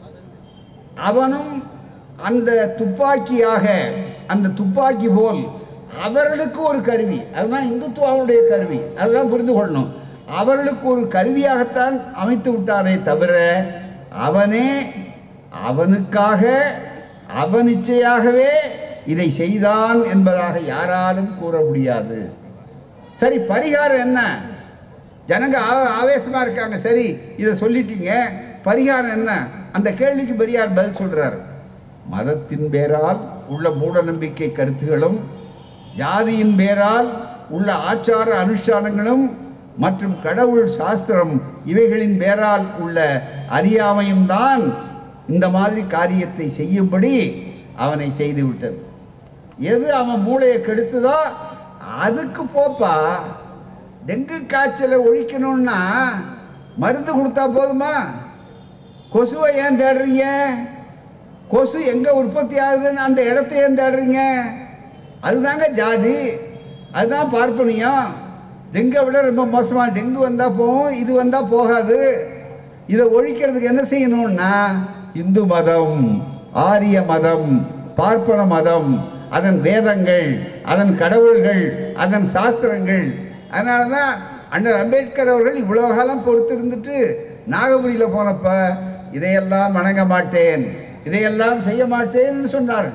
Speaker 1: அவனும் அந்த துப்பாக்கியாக அந்த துப்பாக்கி போல் அவர்களுக்கு ஒரு கருவி அதுதான் இந்துத்துவாவுடைய கருவி அதுதான் புரிந்து கொள்ளணும் அவர்களுக்கு ஒரு கருவியாகத்தான் அமைத்து விட்டானே தவிர அவனே அவனுக்காக அவனிச்சையாகவே இதை செய்தான் என்பதாக யாராலும் கூற முடியாது சரி பரிகாரம் என்ன ஜனங்க ஆ- ஆவேசமா இருக்காங்க சரி இதை சொல்லிட்டீங்க பரிகாரம் என்ன அந்த கேள்விக்கு பெரியார் பதில் சொல்றார் மதத்தின் பேரால் உள்ள மூட நம்பிக்கை கருத்துகளும் ஜாதியின் பேரால் உள்ள ஆச்சார அனுஷ்டானங்களும் மற்றும் கடவுள் சாஸ்திரம் இவைகளின் பேரால் உள்ள அறியாமையும் தான் இந்த மாதிரி காரியத்தை செய்யும்படி அவனை செய்து விட்டது எது அவன் மூளையை கெடுத்துதோ அதுக்கு போப்பா டெங்கு காய்ச்சலை ஒழிக்கணும்னா மருந்து கொடுத்தா போதுமா கொசுவை ஏன் தேடுறீங்க கொசு எங்கே உற்பத்தி ஆகுதுன்னு அந்த இடத்த ஏன் தேடுறீங்க அதுதாங்க ஜாதி அதுதான் பார்ப்பனியம் டெங்கை விட ரொம்ப மோசமாக டெங்கு வந்தால் போகும் இது வந்தால் போகாது இதை ஒழிக்கிறதுக்கு என்ன செய்யணும்னா இந்து மதம் ஆரிய மதம் பார்ப்பன மதம் அதன் வேதங்கள் அதன் கடவுள்கள் அதன் சாஸ்திரங்கள் அதனால தான் அண்ணன் அம்பேத்கர் அவர்கள் இவ்வளோ காலம் பொறுத்து இருந்துட்டு நாகபுரியில் போனப்ப இதையெல்லாம் வணங்க மாட்டேன் இதையெல்லாம் செய்ய மாட்டேன்னு சொன்னார்கள்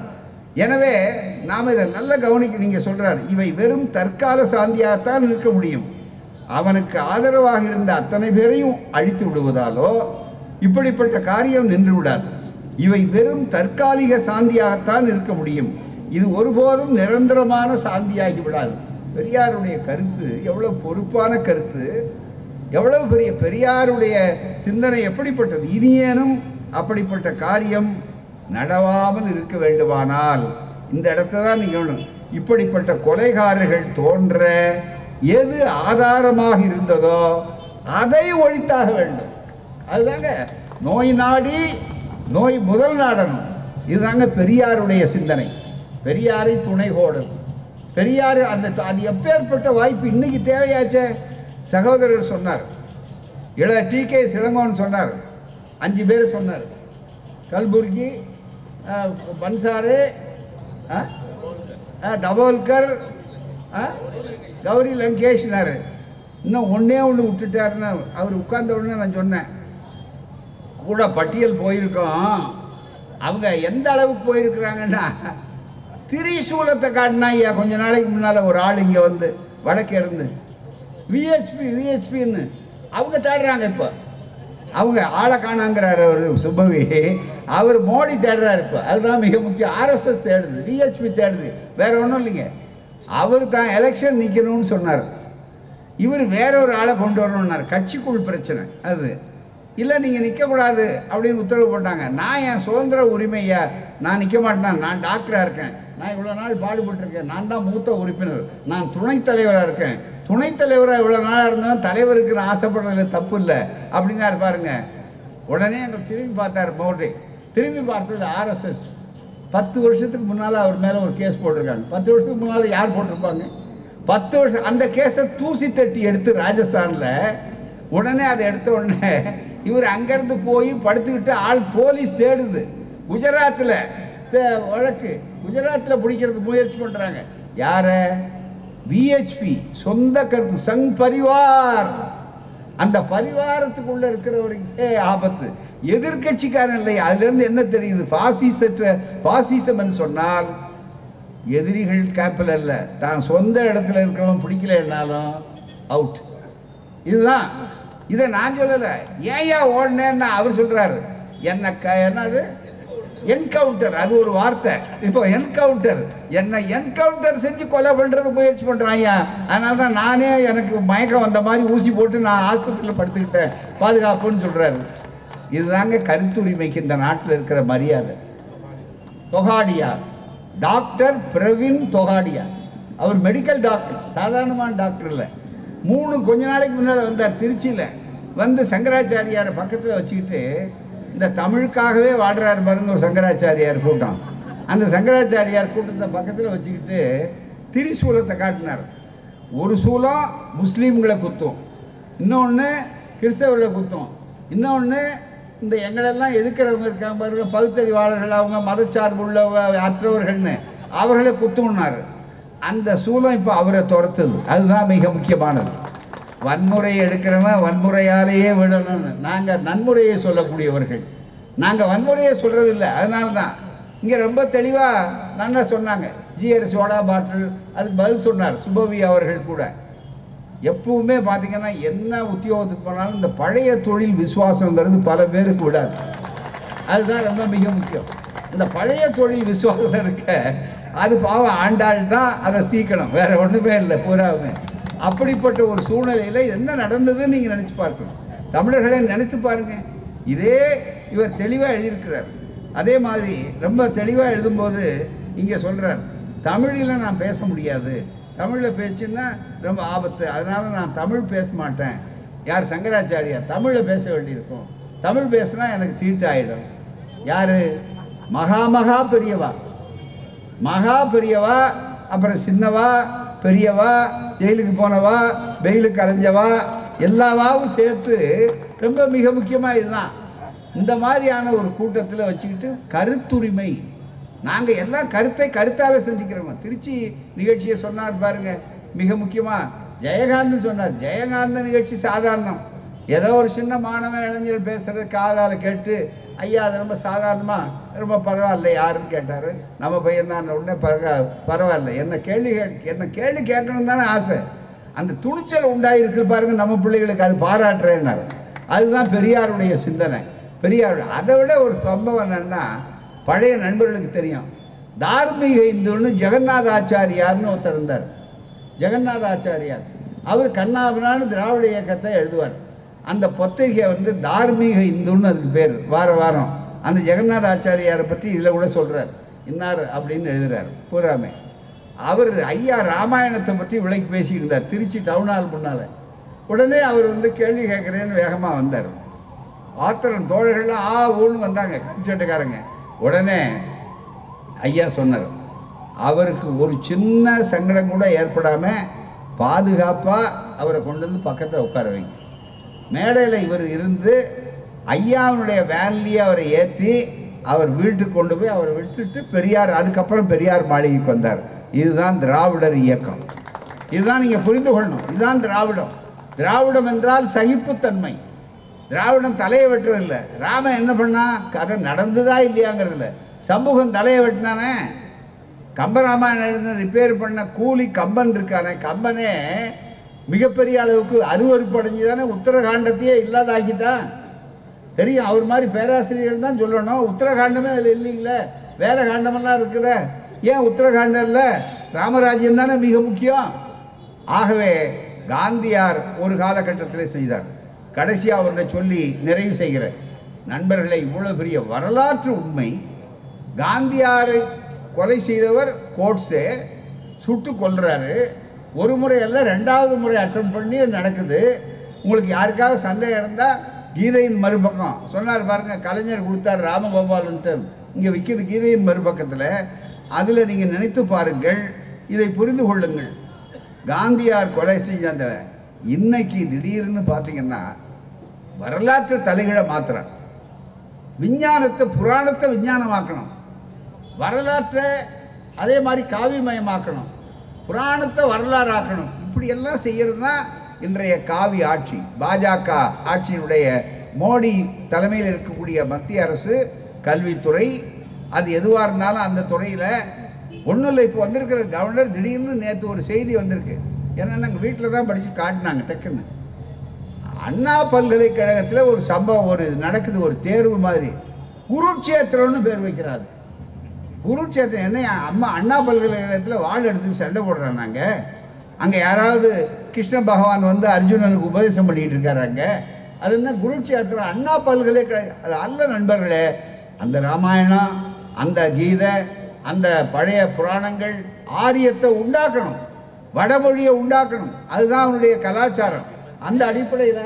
Speaker 1: எனவே நாம் இதை நல்ல கவனிக்க நீங்கள் சொல்கிறார் இவை வெறும் தற்கால சாந்தியாகத்தான் இருக்க முடியும் அவனுக்கு ஆதரவாக இருந்த அத்தனை பேரையும் அழித்து விடுவதாலோ இப்படிப்பட்ட காரியம் நின்று விடாது இவை வெறும் தற்காலிக சாந்தியாகத்தான் இருக்க முடியும் இது ஒருபோதும் நிரந்தரமான சாந்தியாகி விடாது பெரியாருடைய கருத்து எவ்வளவு பொறுப்பான கருத்து எவ்வளவு பெரிய பெரியாருடைய சிந்தனை எப்படிப்பட்டது இனியேனும் அப்படிப்பட்ட காரியம் நடவாமல் இருக்க வேண்டுமானால் இந்த இடத்த தான் நீங்கள் இப்படிப்பட்ட கொலைகாரர்கள் தோன்ற எது ஆதாரமாக இருந்ததோ அதை ஒழித்தாக வேண்டும் அதுதாங்க நோய் நாடி நோய் முதல் நாடணும் இதுதாங்க பெரியாருடைய சிந்தனை பெரியாரை துணை கோடல் பெரியார் அந்த அது எப்பேற்பட்ட வாய்ப்பு இன்னைக்கு தேவையாச்சே சகோதரர் சொன்னார் இள டி கே சிலங்கோன்னு சொன்னார் அஞ்சு பேர் சொன்னார் கல்புர்கி அஹ், பன்சாரு அஹ், அஹ், தபோல்கர் அஹ், கௌரி லங்கேஷ்னாரு இன்னும் ஒன்றே ஒன்று விட்டுட்டாருன்னு அவர் உட்கார்ந்த உடனே நான் சொன்னேன் கூட பட்டியல் போயிருக்கோம் அவங்க எந்த அளவுக்கு போயிருக்கிறாங்கன்னா திரிசூலத்தை காட்டினா ஐயா கொஞ்ச நாளைக்கு முன்னால் ஒரு ஆள் இங்கே வந்து வடக்கே இருந்து விஹெச்பி விஹெச்பின்னு அவங்க தேடுறாங்க இப்போ அவங்க ஆளை காணாங்கிறாரு அவர் சுப்பவி அவர் மோடி தேடுறாரு இப்போ அதுதான் மிக முக்கியம் ஆர்எஸ்எஸ் தேடுது விஹெச்பி தேடுது வேற ஒன்றும் இல்லைங்க அவர் தான் எலெக்ஷன் நிற்கணும்னு சொன்னார் இவர் வேற ஒரு ஆளை கொண்டு வரணும்னார் கட்சிக்குள் பிரச்சனை அது இல்லை நீங்கள் நிற்கக்கூடாது அப்படின்னு உத்தரவு போட்டாங்க நான் என் சுதந்திர உரிமையா நான் நிற்க மாட்டேன் நான் டாக்டராக இருக்கேன் நான் இவ்வளோ நாள் பாடுபட்டிருக்கேன் நான் தான் மூத்த உறுப்பினர் நான் துணைத் தலைவராக இருக்கேன் துணைத் தலைவராக இவ்வளோ நாளாக இருந்தவன் தலைவருக்கு நான் ஆசைப்படுறதுல தப்பு இல்லை அப்படின்னா பாருங்க உடனே அங்கே திரும்பி பார்த்தார் மோடி திரும்பி பார்த்தது ஆர்எஸ்எஸ் பத்து வருஷத்துக்கு முன்னால் அவர் மேலே ஒரு கேஸ் போட்டிருக்காங்க பத்து வருஷத்துக்கு முன்னால் யார் போட்டிருப்பாங்க பத்து வருஷம் அந்த கேஸை தூசி தட்டி எடுத்து ராஜஸ்தானில் உடனே அதை எடுத்த உடனே இவர் அங்கேருந்து போய் படுத்துக்கிட்டு ஆள் போலீஸ் தேடுது குஜராத்தில் வழக்கு குஜராத்தில் பிடிக்கிறதுக்கு முயற்சி பண்ணுறாங்க யாரை விஹெச்பி சொந்த கருத்து சங் பரிவார் அந்த பரிவாரத்துக்குள்ள இருக்கிறவருக்கே ஆபத்து எதிர்க்கட்சிக்காரன் இல்லை அதுல இருந்து என்ன தெரியுது பாசிசற்ற பாசிசம் சொன்னால் எதிரிகள் கேப்பில் அல்ல தான் சொந்த இடத்துல இருக்கிறவன் பிடிக்கலன்னாலும் அவுட் இதுதான் இதை நான் சொல்லலை ஏயா ஓடினேன்னு அவர் சொல்றாரு என்ன க என்னது என்கவுண்டர் அது ஒரு வார்த்தை இப்போ என்கவுண்டர் என்ன என்கவுண்டர் செஞ்சு கொலை பண்றது முயற்சி பண்றாங்க அதனால தான் நானே எனக்கு மயக்கம் வந்த மாதிரி ஊசி போட்டு நான் ஆஸ்பத்திரியில் படுத்துக்கிட்டேன் பாதுகாப்புன்னு சொல்றாரு இதுதாங்க கருத்துரிமைக்கு இந்த நாட்டில் இருக்கிற மரியாதை தொகாடியா டாக்டர் பிரவீன் தொகாடியா அவர் மெடிக்கல் டாக்டர் சாதாரணமான டாக்டர் இல்லை மூணு கொஞ்ச நாளைக்கு முன்னால் வந்தார் திருச்சியில் வந்து சங்கராச்சாரியாரை பக்கத்தில் வச்சுக்கிட்டு இந்த தமிழுக்காகவே வாழ்றாரு பாருங்க ஒரு சங்கராச்சாரியார் கூட்டம் அந்த சங்கராச்சாரியார் கூட்டத்தை பக்கத்தில் வச்சுக்கிட்டு திரிசூலத்தை காட்டினார் ஒரு சூலம் முஸ்லீம்களை குத்தும் இன்னொன்று கிறிஸ்தவர்களை குத்தும் இன்னொன்று இந்த எங்களெல்லாம் எதிர்க்கிறவங்க இருக்காங்க பாருங்க பகுத்தறிவாளர்கள் அவங்க மதச்சார்புள்ள அற்றவர்கள்னு அவர்களை குத்துனாரு அந்த சூலம் இப்போ அவரை துரத்துது அதுதான் மிக முக்கியமானது வன்முறை எடுக்கிறவன் வன்முறையாலேயே விடணும்னு நாங்கள் நன்முறையை சொல்லக்கூடியவர்கள் நாங்கள் வன்முறையை சொல்கிறது இல்லை அதனால தான் இங்கே ரொம்ப தெளிவாக நல்லா சொன்னாங்க ஜிஆர் சோடா பாட்டில் அதுக்கு பதில் சொன்னார் சுபவி அவர்கள் கூட எப்பவுமே பார்த்தீங்கன்னா என்ன உத்தியோகத்துக்கு போனாலும் இந்த பழைய தொழில் விசுவாசங்கிறது பல பேருக்கு விடாது அதுதான் ரொம்ப மிக முக்கியம் இந்த பழைய தொழில் விசுவாசம் இருக்க அது பாவம் ஆண்டாள் தான் அதை சீக்கணும் வேற ஒன்றுமே இல்லை பூராவுமே அப்படிப்பட்ட ஒரு சூழ்நிலையில் என்ன நடந்ததுன்னு நீங்கள் நினச்சி பார்க்கணும் தமிழர்களை நினைத்து பாருங்க இதே இவர் தெளிவாக எழுதியிருக்கிறார் அதே மாதிரி ரொம்ப தெளிவாக எழுதும்போது இங்கே சொல்கிறார் தமிழில் நான் பேச முடியாது தமிழில் பேச்சுன்னா ரொம்ப ஆபத்து அதனால நான் தமிழ் பேச மாட்டேன் யார் சங்கராச்சாரியார் தமிழில் பேச வேண்டியிருக்கும் தமிழ் பேசுனா எனக்கு தீட்டாயிடும் யார் மகா மகா பெரியவா மகா பெரியவா அப்புறம் சின்னவா பெரியவா ஜெயிலுக்கு போனவா வெயிலுக்கு அலைஞ்சவா எல்லாவாவும் சேர்த்து ரொம்ப மிக முக்கியமாக இதுதான் இந்த மாதிரியான ஒரு கூட்டத்தில் வச்சுக்கிட்டு கருத்துரிமை நாங்கள் எல்லாம் கருத்தை கருத்தாவே சிந்திக்கிறோங்க திருச்சி நிகழ்ச்சியை சொன்னார் பாருங்க மிக முக்கியமாக ஜெயகாந்தன் சொன்னார் ஜெயகாந்தன் நிகழ்ச்சி சாதாரணம் ஏதோ ஒரு சின்ன மாணவன் இளைஞர் பேசுறது காதால கேட்டு ஐயா அது ரொம்ப சாதாரணமா ரொம்ப பரவாயில்ல யாருன்னு கேட்டாரு நம்ம பையன் தான் உடனே பரவா பரவாயில்ல என்ன கேள்வி கேட் என்ன கேள்வி கேட்கணும் தானே ஆசை அந்த துணிச்சல் உண்டாயிருக்கு பாருங்க நம்ம பிள்ளைகளுக்கு அது பாராட்டுறேன்னாரு அதுதான் பெரியாருடைய சிந்தனை பெரியார் அதை விட ஒரு சம்பவம் என்னன்னா பழைய நண்பர்களுக்கு தெரியும் தார்மீக இந்துன்னு ஜெகநாத ஆச்சாரியார்னு ஒருத்தர் இருந்தார் ஜெகநாத ஆச்சாரியார் அவர் கண்ணாபிரான்னு திராவிட இயக்கத்தை எழுதுவார் அந்த பத்திரிகை வந்து தார்மீக இந்துன்னு அதுக்கு பேர் வார வாரம் அந்த ஜெகநாத ஆச்சாரியாரை பற்றி இதில் கூட சொல்கிறார் இன்னார் அப்படின்னு எழுதுறார் பூராமே அவர் ஐயா ராமாயணத்தை பற்றி விலைக்கு பேசிட்டு இருந்தார் திருச்சி டவுன் ஹால் முன்னால் உடனே அவர் வந்து கேள்வி கேட்குறேன்னு வேகமாக வந்தார் ஆத்திரன் தோழர்கள்லாம் ஆ ஊன்னு வந்தாங்க கம்சட்டுக்காரங்க உடனே ஐயா சொன்னார் அவருக்கு ஒரு சின்ன சங்கடம் கூட ஏற்படாமல் பாதுகாப்பாக அவரை கொண்டு வந்து பக்கத்தில் உட்கார வைங்க மேடையில் இவர் இருந்து ஐயாவுடைய வேன்லேயே அவரை ஏற்றி அவர் வீட்டுக்கு கொண்டு போய் அவரை விட்டுட்டு பெரியார் அதுக்கப்புறம் பெரியார் மாளிகைக்கு வந்தார் இதுதான் திராவிடர் இயக்கம் இதுதான் நீங்கள் புரிந்து கொள்ளணும் இதுதான் திராவிடம் திராவிடம் என்றால் சகிப்புத்தன்மை திராவிடம் தலையை வெட்டுறதில்ல ராமன் என்ன பண்ணா கதை நடந்ததா இல்லையாங்கிறதில்ல சமூகம் தலையை வெட்டினானே கம்பராமாயணம் எழுத ரிப்பேர் பண்ண கூலி கம்பன் இருக்கானே கம்பனே மிகப்பெரிய அளவுக்கு அருவறுப்படைஞ்சு தானே உத்தரகாண்டத்தையே இல்லாதாக்கிட்டான் தெரியும் அவர் மாதிரி பேராசிரியர்கள் தான் சொல்லணும் உத்தரகாண்டமே அதில் இல்லைங்களே வேற காண்டமெல்லாம் இருக்குதே ஏன் உத்தரகாண்டம் இல்லை ராமராஜ்யம் தானே மிக முக்கியம் ஆகவே காந்தியார் ஒரு காலகட்டத்தில் செய்தார் கடைசியாக அவர்கிட்ட சொல்லி நிறைவு செய்கிறேன் நண்பர்களை இவ்வளவு பெரிய வரலாற்று உண்மை காந்தியாரை கொலை செய்தவர் கோட்ஸே சுட்டு கொல்றாரு ஒரு முறை அல்ல ரெண்டாவது முறை அட்டம் பண்ணி அது நடக்குது உங்களுக்கு யாருக்காவது சந்தேகம் இருந்தால் கீதையின் மறுபக்கம் சொன்னார் பாருங்க கலைஞர் கொடுத்தார் ராமகோபாலன்ட்டு இங்கே விற்கிது கீதையின் மறுபக்கத்தில் அதில் நீங்கள் நினைத்து பாருங்கள் இதை புரிந்து கொள்ளுங்கள் காந்தியார் கொலை செஞ்ச அந்த இன்னைக்கு திடீர்னு பார்த்தீங்கன்னா வரலாற்று தலைகீழ மாத்துறான் விஞ்ஞானத்தை புராணத்தை விஞ்ஞானமாக்கணும் வரலாற்றை அதே மாதிரி காவிமயமாக்கணும் புராணத்தை வரலாறு ஆக்கணும் இப்படி எல்லாம் செய்யறது தான் இன்றைய காவி ஆட்சி பாஜக ஆட்சியினுடைய மோடி தலைமையில் இருக்கக்கூடிய மத்திய அரசு கல்வித்துறை அது எதுவாக இருந்தாலும் அந்த துறையில் ஒன்றும் இல்லை இப்போ வந்திருக்கிற கவர்னர் திடீர்னு நேற்று ஒரு செய்தி வந்திருக்கு ஏன்னா நாங்கள் வீட்டில் தான் படித்து காட்டினாங்க டக்குன்னு அண்ணா பல்கலைக்கழகத்தில் ஒரு சம்பவம் ஒரு நடக்குது ஒரு தேர்வு மாதிரி குருட்சேத்திரம்னு பேர் வைக்கிறாரு குருட்சேத்திரம் என்ன அம்மா அண்ணா பல்கலைக்கழகத்தில் வாழ் எடுத்துட்டு சண்டை போடுறாங்க நாங்கள் அங்கே யாராவது கிருஷ்ண பகவான் வந்து அர்ஜுனனுக்கு உபதேசம் பண்ணிட்டு இருக்காரு அங்க அது என்ன குருட்சேத்திரம் அண்ணா பல்கலைக்கழகம் அது அல்ல நண்பர்களே அந்த ராமாயணம் அந்த கீதை அந்த பழைய புராணங்கள் ஆரியத்தை உண்டாக்கணும் வடமொழியை உண்டாக்கணும் அதுதான் அவனுடைய கலாச்சாரம் அந்த அடிப்படையில்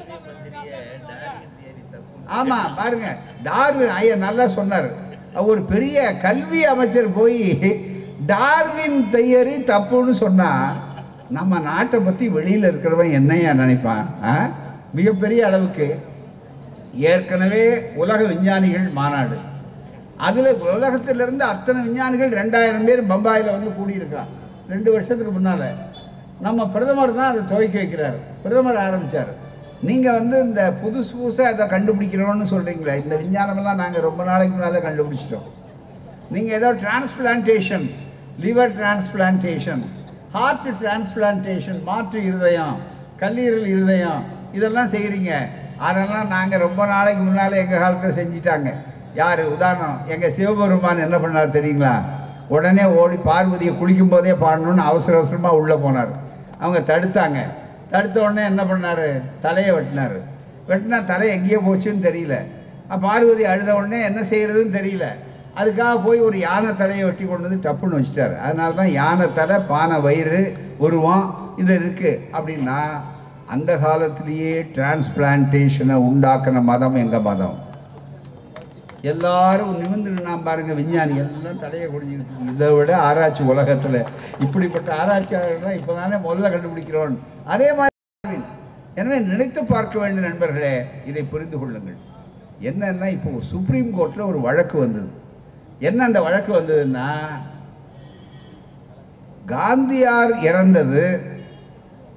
Speaker 1: ஆமா பாருங்க டார்வின் ஐயா நல்லா சொன்னார் ஒரு பெரிய கல்வி அமைச்சர் போய் டார்வின் தையரி தப்புன்னு சொன்னா நம்ம நாட்டை பத்தி வெளியில இருக்கிறவன் என்னையா நினைப்பான் ஆ? மிகப்பெரிய அளவுக்கு ஏற்கனவே உலக விஞ்ஞானிகள் மாநாடு அதுல உலகத்திலிருந்து அத்தனை விஞ்ஞானிகள் ரெண்டாயிரம் பேர் பம்பாயில் வந்து கூடியிருக்கான் ரெண்டு வருஷத்துக்கு முன்னால நம்ம பிரதமர் தான் அதை துவக்கி வைக்கிறார் பிரதமர் ஆரம்பிச்சார் நீங்க வந்து இந்த புதுசு புதுசாக அதை கண்டுபிடிக்கிறோம்னு சொல்றீங்களே இந்த விஞ்ஞானமெல்லாம் நாங்க ரொம்ப நாளைக்கு முன்னால கண்டுபிடிச்சிட்டோம் நீங்க ஏதோ transplantation liver transplantation heart transplantation மாற்று இருதயம் கல்லீரல் இருதயம் இதெல்லாம் செய்கிறீங்க அதெல்லாம் நாங்கள் ரொம்ப நாளைக்கு முன்னால் எங்கள் காலத்தில் செஞ்சிட்டாங்க யார் உதாரணம் எங்கள் சிவபெருமான் என்ன பண்ணார் தெரியுங்களா உடனே ஓடி பார்வதியை குளிக்கும் போதே பாடணும்னு அவசர அவசரமாக உள்ளே போனார் அவங்க தடுத்தாங்க தடுத்த உடனே என்ன பண்ணார் தலையை வெட்டினார் வெட்டினா தலை எங்கேயோ போச்சுன்னு தெரியல அப்ப பார்வதி அழுத உடனே என்ன செய்யறதுன்னு தெரியல அதுக்காக போய் ஒரு யானை தலையை வெட்டி கொண்டு வந்து டப்புன்னு வச்சுட்டாரு அதனால தான் யானை தலை பானை வயிறு உருவம் இது இருக்கு அப்படின்னா அந்த காலத்திலேயே டிரான்ஸ்பிளான்டேஷனை உண்டாக்குன மதம் எங்க மதம் எல்லாரும் நிமிர்ந்து நின்னா பாருங்க விஞ்ஞானி எல்லாம் தலையை குடிஞ்சுக்கிட்டு இருக்கு. இதை விட ஆராய்ச்சி உலகத்துல இப்படிப்பட்ட ஆராய்ச்சியாளர்கள் இப்போதானே முதல்ல கண்டுபிடிக்கிறோம் அதே மாதிரி டார்வின். எனவே நினைத்து பார்க்க வேண்டிய நண்பர்களே இதை புரிந்து கொள்ளுங்கள் என்னன்னா இப்போ சுப்ரீம் கோர்ட்ல ஒரு வழக்கு வந்தது என்ன அந்த வழக்கு வந்ததுன்னா காந்தியார் இறந்தது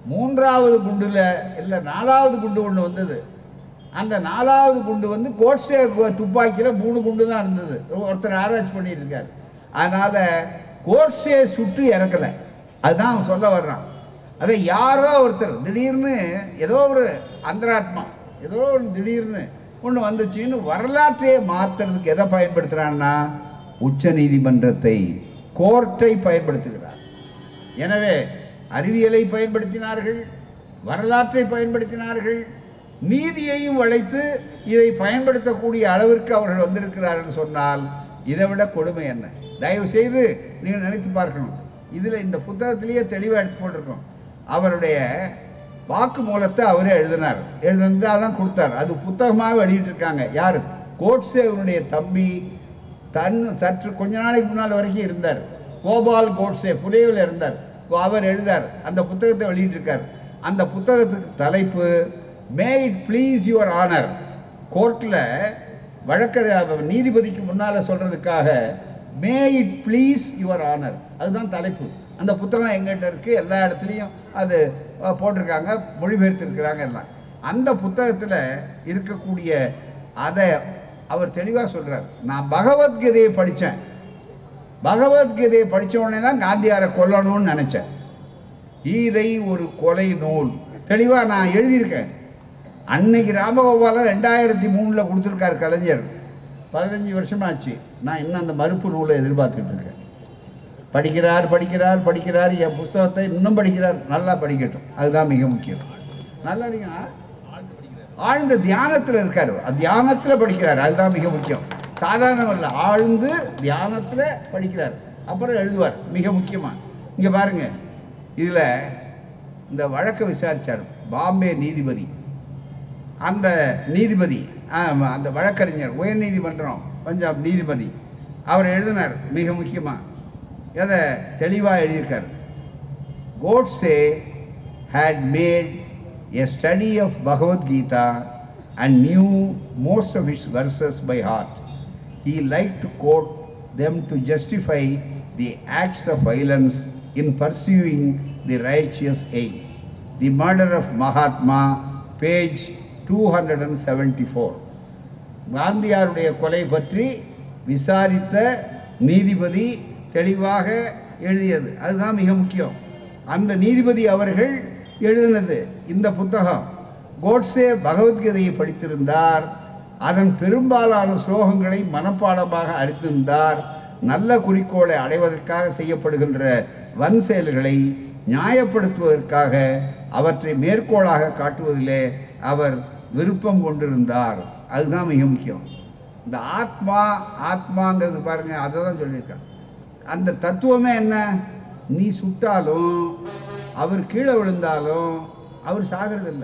Speaker 1: மூன்றாவது குண்டுல இல்லை நாலாவது குண்டு ஒன்று வந்தது அந்த நாலாவது குண்டு வந்து கோட்ஸே துப்பாக்கியில் மூணு குண்டு தான் இருந்தது ஒருத்தர் ஆராய்ச்சி பண்ணிட்டு இருக்காரு அதனால கோட்ஸே சுட்டு இறக்கலை அதுதான் அவன் சொல்ல வர்றான் அதை யாரோ ஒருத்தர் திடீர்னு ஏதோ ஒரு அந்தராத்மா ஏதோ ஒரு திடீர்னு ஒன்று வந்துச்சுன்னு வரலாற்றையே மாற்றுறதுக்கு எதை பயன்படுத்துகிறான்னா உச்ச நீதிமன்றத்தை கோர்ட்டை பயன்படுத்துகிறார் எனவே அறிவியலை பயன்படுத்தினார்கள் வரலாற்றை பயன்படுத்தினார்கள் நீதியையும் வளைத்து இதை பயன்படுத்தக்கூடிய அளவிற்கு அவர்கள் வந்திருக்கிறார்கள் சொன்னால் இதை விட கொடுமை என்ன தயவு செய்து நீங்கள் நினைத்து பார்க்கணும் இதில் இந்த புத்தகத்திலேயே தெளிவாக எடுத்து போட்டிருக்கோம் அவருடைய வாக்கு மூலத்தை அவரே எழுதினார் எழுதுனது அதான் கொடுத்தார் அது புத்தகமாக வெளியிட்டிருக்காங்க யார் கோட்ஸே அவருடைய தம்பி தன் சற்று கொஞ்ச நாளைக்கு முன்னால் வரைக்கும் இருந்தார் கோபால் கோட்ஸே புனைவில் இருந்தார் அவர் எழுதார் அந்த புத்தகத்தை வெளியிட்டிருக்கார் அந்த புத்தகத்துக்கு தலைப்பு may it please your honour கோர்ட்டில் வழக்கறிஞர் நீதிபதிக்கு முன்னால் சொல்கிறதுக்காக may it please your honour அதுதான் தலைப்பு அந்த புத்தகம் எங்கிட்ட இருக்குது எல்லா இடத்துலையும் அது அஹ், போட்டிருக்காங்க மொழிபெயர்த்திருக்கிறாங்க எல்லாம் அந்த புத்தகத்தில் இருக்கக்கூடிய அதை அவர் தெளிவாக சொல்கிறார் நான் பகவத்கீதையை படித்தேன் பகவத்கீதையை படிச்ச உடனே தான் காந்தியாரை கொல்லணும்னு நினச்சேன் கீதை ஒரு கொலை நூல் தெளிவாக நான் எழுதியிருக்கேன் அன்னைக்கு ராமகோபாலன் ரெண்டாயிரத்தி மூணில் கொடுத்துருக்காரு கலைஞர் பதினஞ்சு வருஷமாச்சு நான் இன்னும் அந்த மறுப்பு நூலை எதிர்பார்த்துட்டு இருக்கேன் படிக்கிறார் படிக்கிறார் படிக்கிறார் என் புஸ்தகத்தை இன்னும் படிக்கிறார் நல்லா படிக்கட்டும் அதுதான் மிக முக்கியம் நல்லா நீங்கள் ஆழ்ந்த தியானத்தில் இருக்கார் தியானத்தில் படிக்கிறார் அதுதான் மிக முக்கியம் சாதாரணம் இல்லை ஆழ்ந்து தியானத்தில் படிக்கிறார் அப்புறம் எழுதுவார் மிக முக்கியமாக இங்கே பாருங்க இதில் இந்த வழக்கை விசாரித்தார் பாம்பே நீதிபதி அந்த நீதிபதி ஆமா, அந்த வழக்கறிஞர் உயர் நீதிமன்றம் பஞ்சாப் நீதிபதி அவர் எழுதினார் மிக முக்கியமாக எதை தெளிவாக எழுதியிருக்கார் Godse had made a study of Bhagavad Gita and knew most of its verses by heart. He liked to quote them to justify the acts of violence in pursuing the righteous aim. The murder of Mahatma, page 274. காந்தியாருடைய கொலை பற்றி விசாரித்த நீதிபதி தெளிவாக எழுதியது அதுதான் மிக முக்கியம் அந்த நீதிபதி அவர்கள் எழுதினது இந்த புத்தகம் கோட்ஸே பகவத்கீதையை படித்திருந்தார் அதன் பெரும்பாலான ஸ்லோகங்களை மனப்பாடமாக அறிந்திருந்தார் நல்ல குறிக்கோளை அடைவதற்காக செய்யப்படுகின்ற வன் செயல்களை நியாயப்படுத்துவதற்காக அவற்றை மேற்கோளாக காட்டுவதிலே அவர் விருப்பம் கொண்டிருந்தார் அதுதான் மிக முக்கியம் இந்த ஆத்மா ஆத்மாங்கிறது பாருங்க அதை தான் சொல்லியிருக்கான் அந்த தத்துவமே என்ன நீ சுட்டாலும் அவர் கீழே விழுந்தாலும் அவர் சாகிறதில்லை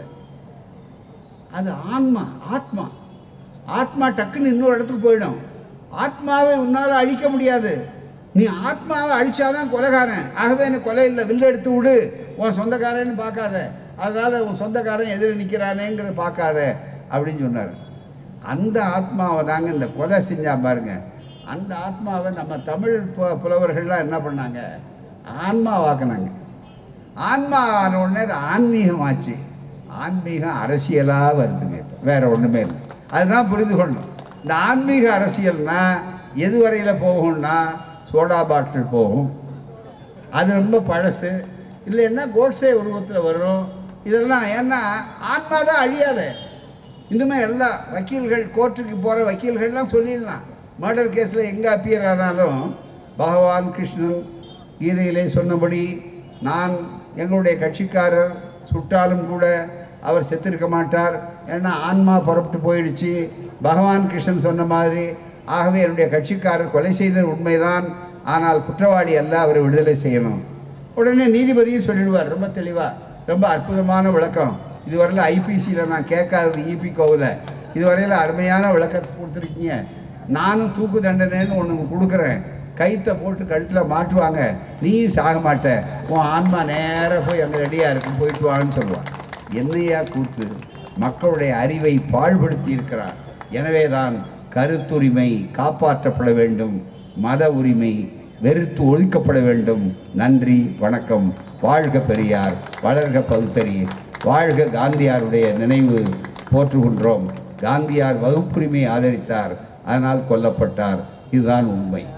Speaker 1: அது ஆன்மா ஆத்மா ஆத்மா டக்குன்னு இன்னொரு இடத்துக்கு போயிடும் ஆத்மாவை உன்னால் அழிக்க முடியாது நீ ஆத்மாவை அழிச்சாதான் கொலைகாரன் ஆகவே எனக்கு கொலை இல்லை வில்ல எடுத்து விடு உன் சொந்தக்காரன்னு பார்க்காத அதனால் உன் சொந்தக்காரன் எதிர நிற்கிறானேங்கிறத பார்க்காத அப்படின்னு சொன்னார் அந்த ஆத்மாவை தாங்க இந்த கொலை செஞ்சா பாருங்க அந்த ஆத்மாவை நம்ம தமிழ் பு- புலவர்கள்லாம் என்ன பண்ணாங்க ஆன்மாவாக்குனாங்க ஆன்மா ஆன உடனே அது ஆன்மீகம் ஆச்சு ஆன்மீகம் அரசியலாக வருதுங்க இப்போ வேற ஒன்றுமே இல்லை அதுதான் புரிந்து கொள்ளணும் இந்த ஆன்மீக அரசியல்னா எது வரையில் போகும்னா சோடா பாட்டில் போகும் அது ரொம்ப பழசு இல்லைன்னா கோட்ஸே உருவத்தில் வரும் இதெல்லாம் ஏன்னா ஆன்மா தான் அழியாத இன்னுமே எல்லா வக்கீல்கள் கோர்ட்டுக்கு போகிற வக்கீல்கள்லாம் சொல்லிடலாம் மர்டர் கேஸில் எங்கே அப்பியர் ஆனாலும் பகவான் கிருஷ்ணன் கீதையிலே சொன்னபடி நான் எங்களுடைய கட்சிக்காரர் சுட்டாலும் கூட அவர் செத்திருக்க மாட்டார் ஏன்னா ஆன்மா புறப்பட்டு போயிடுச்சு பகவான் கிருஷ்ணன் சொன்ன மாதிரி ஆகவே என்னுடைய கட்சிக்காரர் கொலை செய்தது உண்மைதான் ஆனால் குற்றவாளி அல்ல அவரை விடுதலை செய்யணும் உடனே நீதிபதியும் சொல்லிடுவார் ரொம்ப தெளிவாக ரொம்ப அற்புதமான விளக்கம் இதுவரையில் ஐபிசியில் நான் கேட்காதது இபிகோவில் இதுவரையில் அருமையான விளக்கத்தை கொடுத்துருக்கீங்க நானும் தூக்கு தண்டனைன்னு ஒன்று கொடுக்குறேன் கைத்தை போட்டு கழுத்தில் மாட்டுவாங்க நீ சாக மாட்ட உன் ஆன்மா நேராக போய் அங்கே ரெடியாக இருக்கும் போயிட்டு வான்னு சொல்லுவான் என்னையா கூத்து மக்களுடைய அறிவை பாழ்படுத்தி இருக்கிறார் எனவேதான் கருத்துரிமை காப்பாற்றப்பட வேண்டும் மத உரிமை வெறுத்து ஒழிக்கப்பட வேண்டும் நன்றி வணக்கம் வாழ்க பெரியார் வளர்க பகுத்தறிவு வாழ்க காந்தியாருடைய நினைவு போற்றுகின்றோம் காந்தியார் வகுப்புரிமை ஆதரித்தார் அதனால் கொல்லப்பட்டார் இதுதான் உண்மை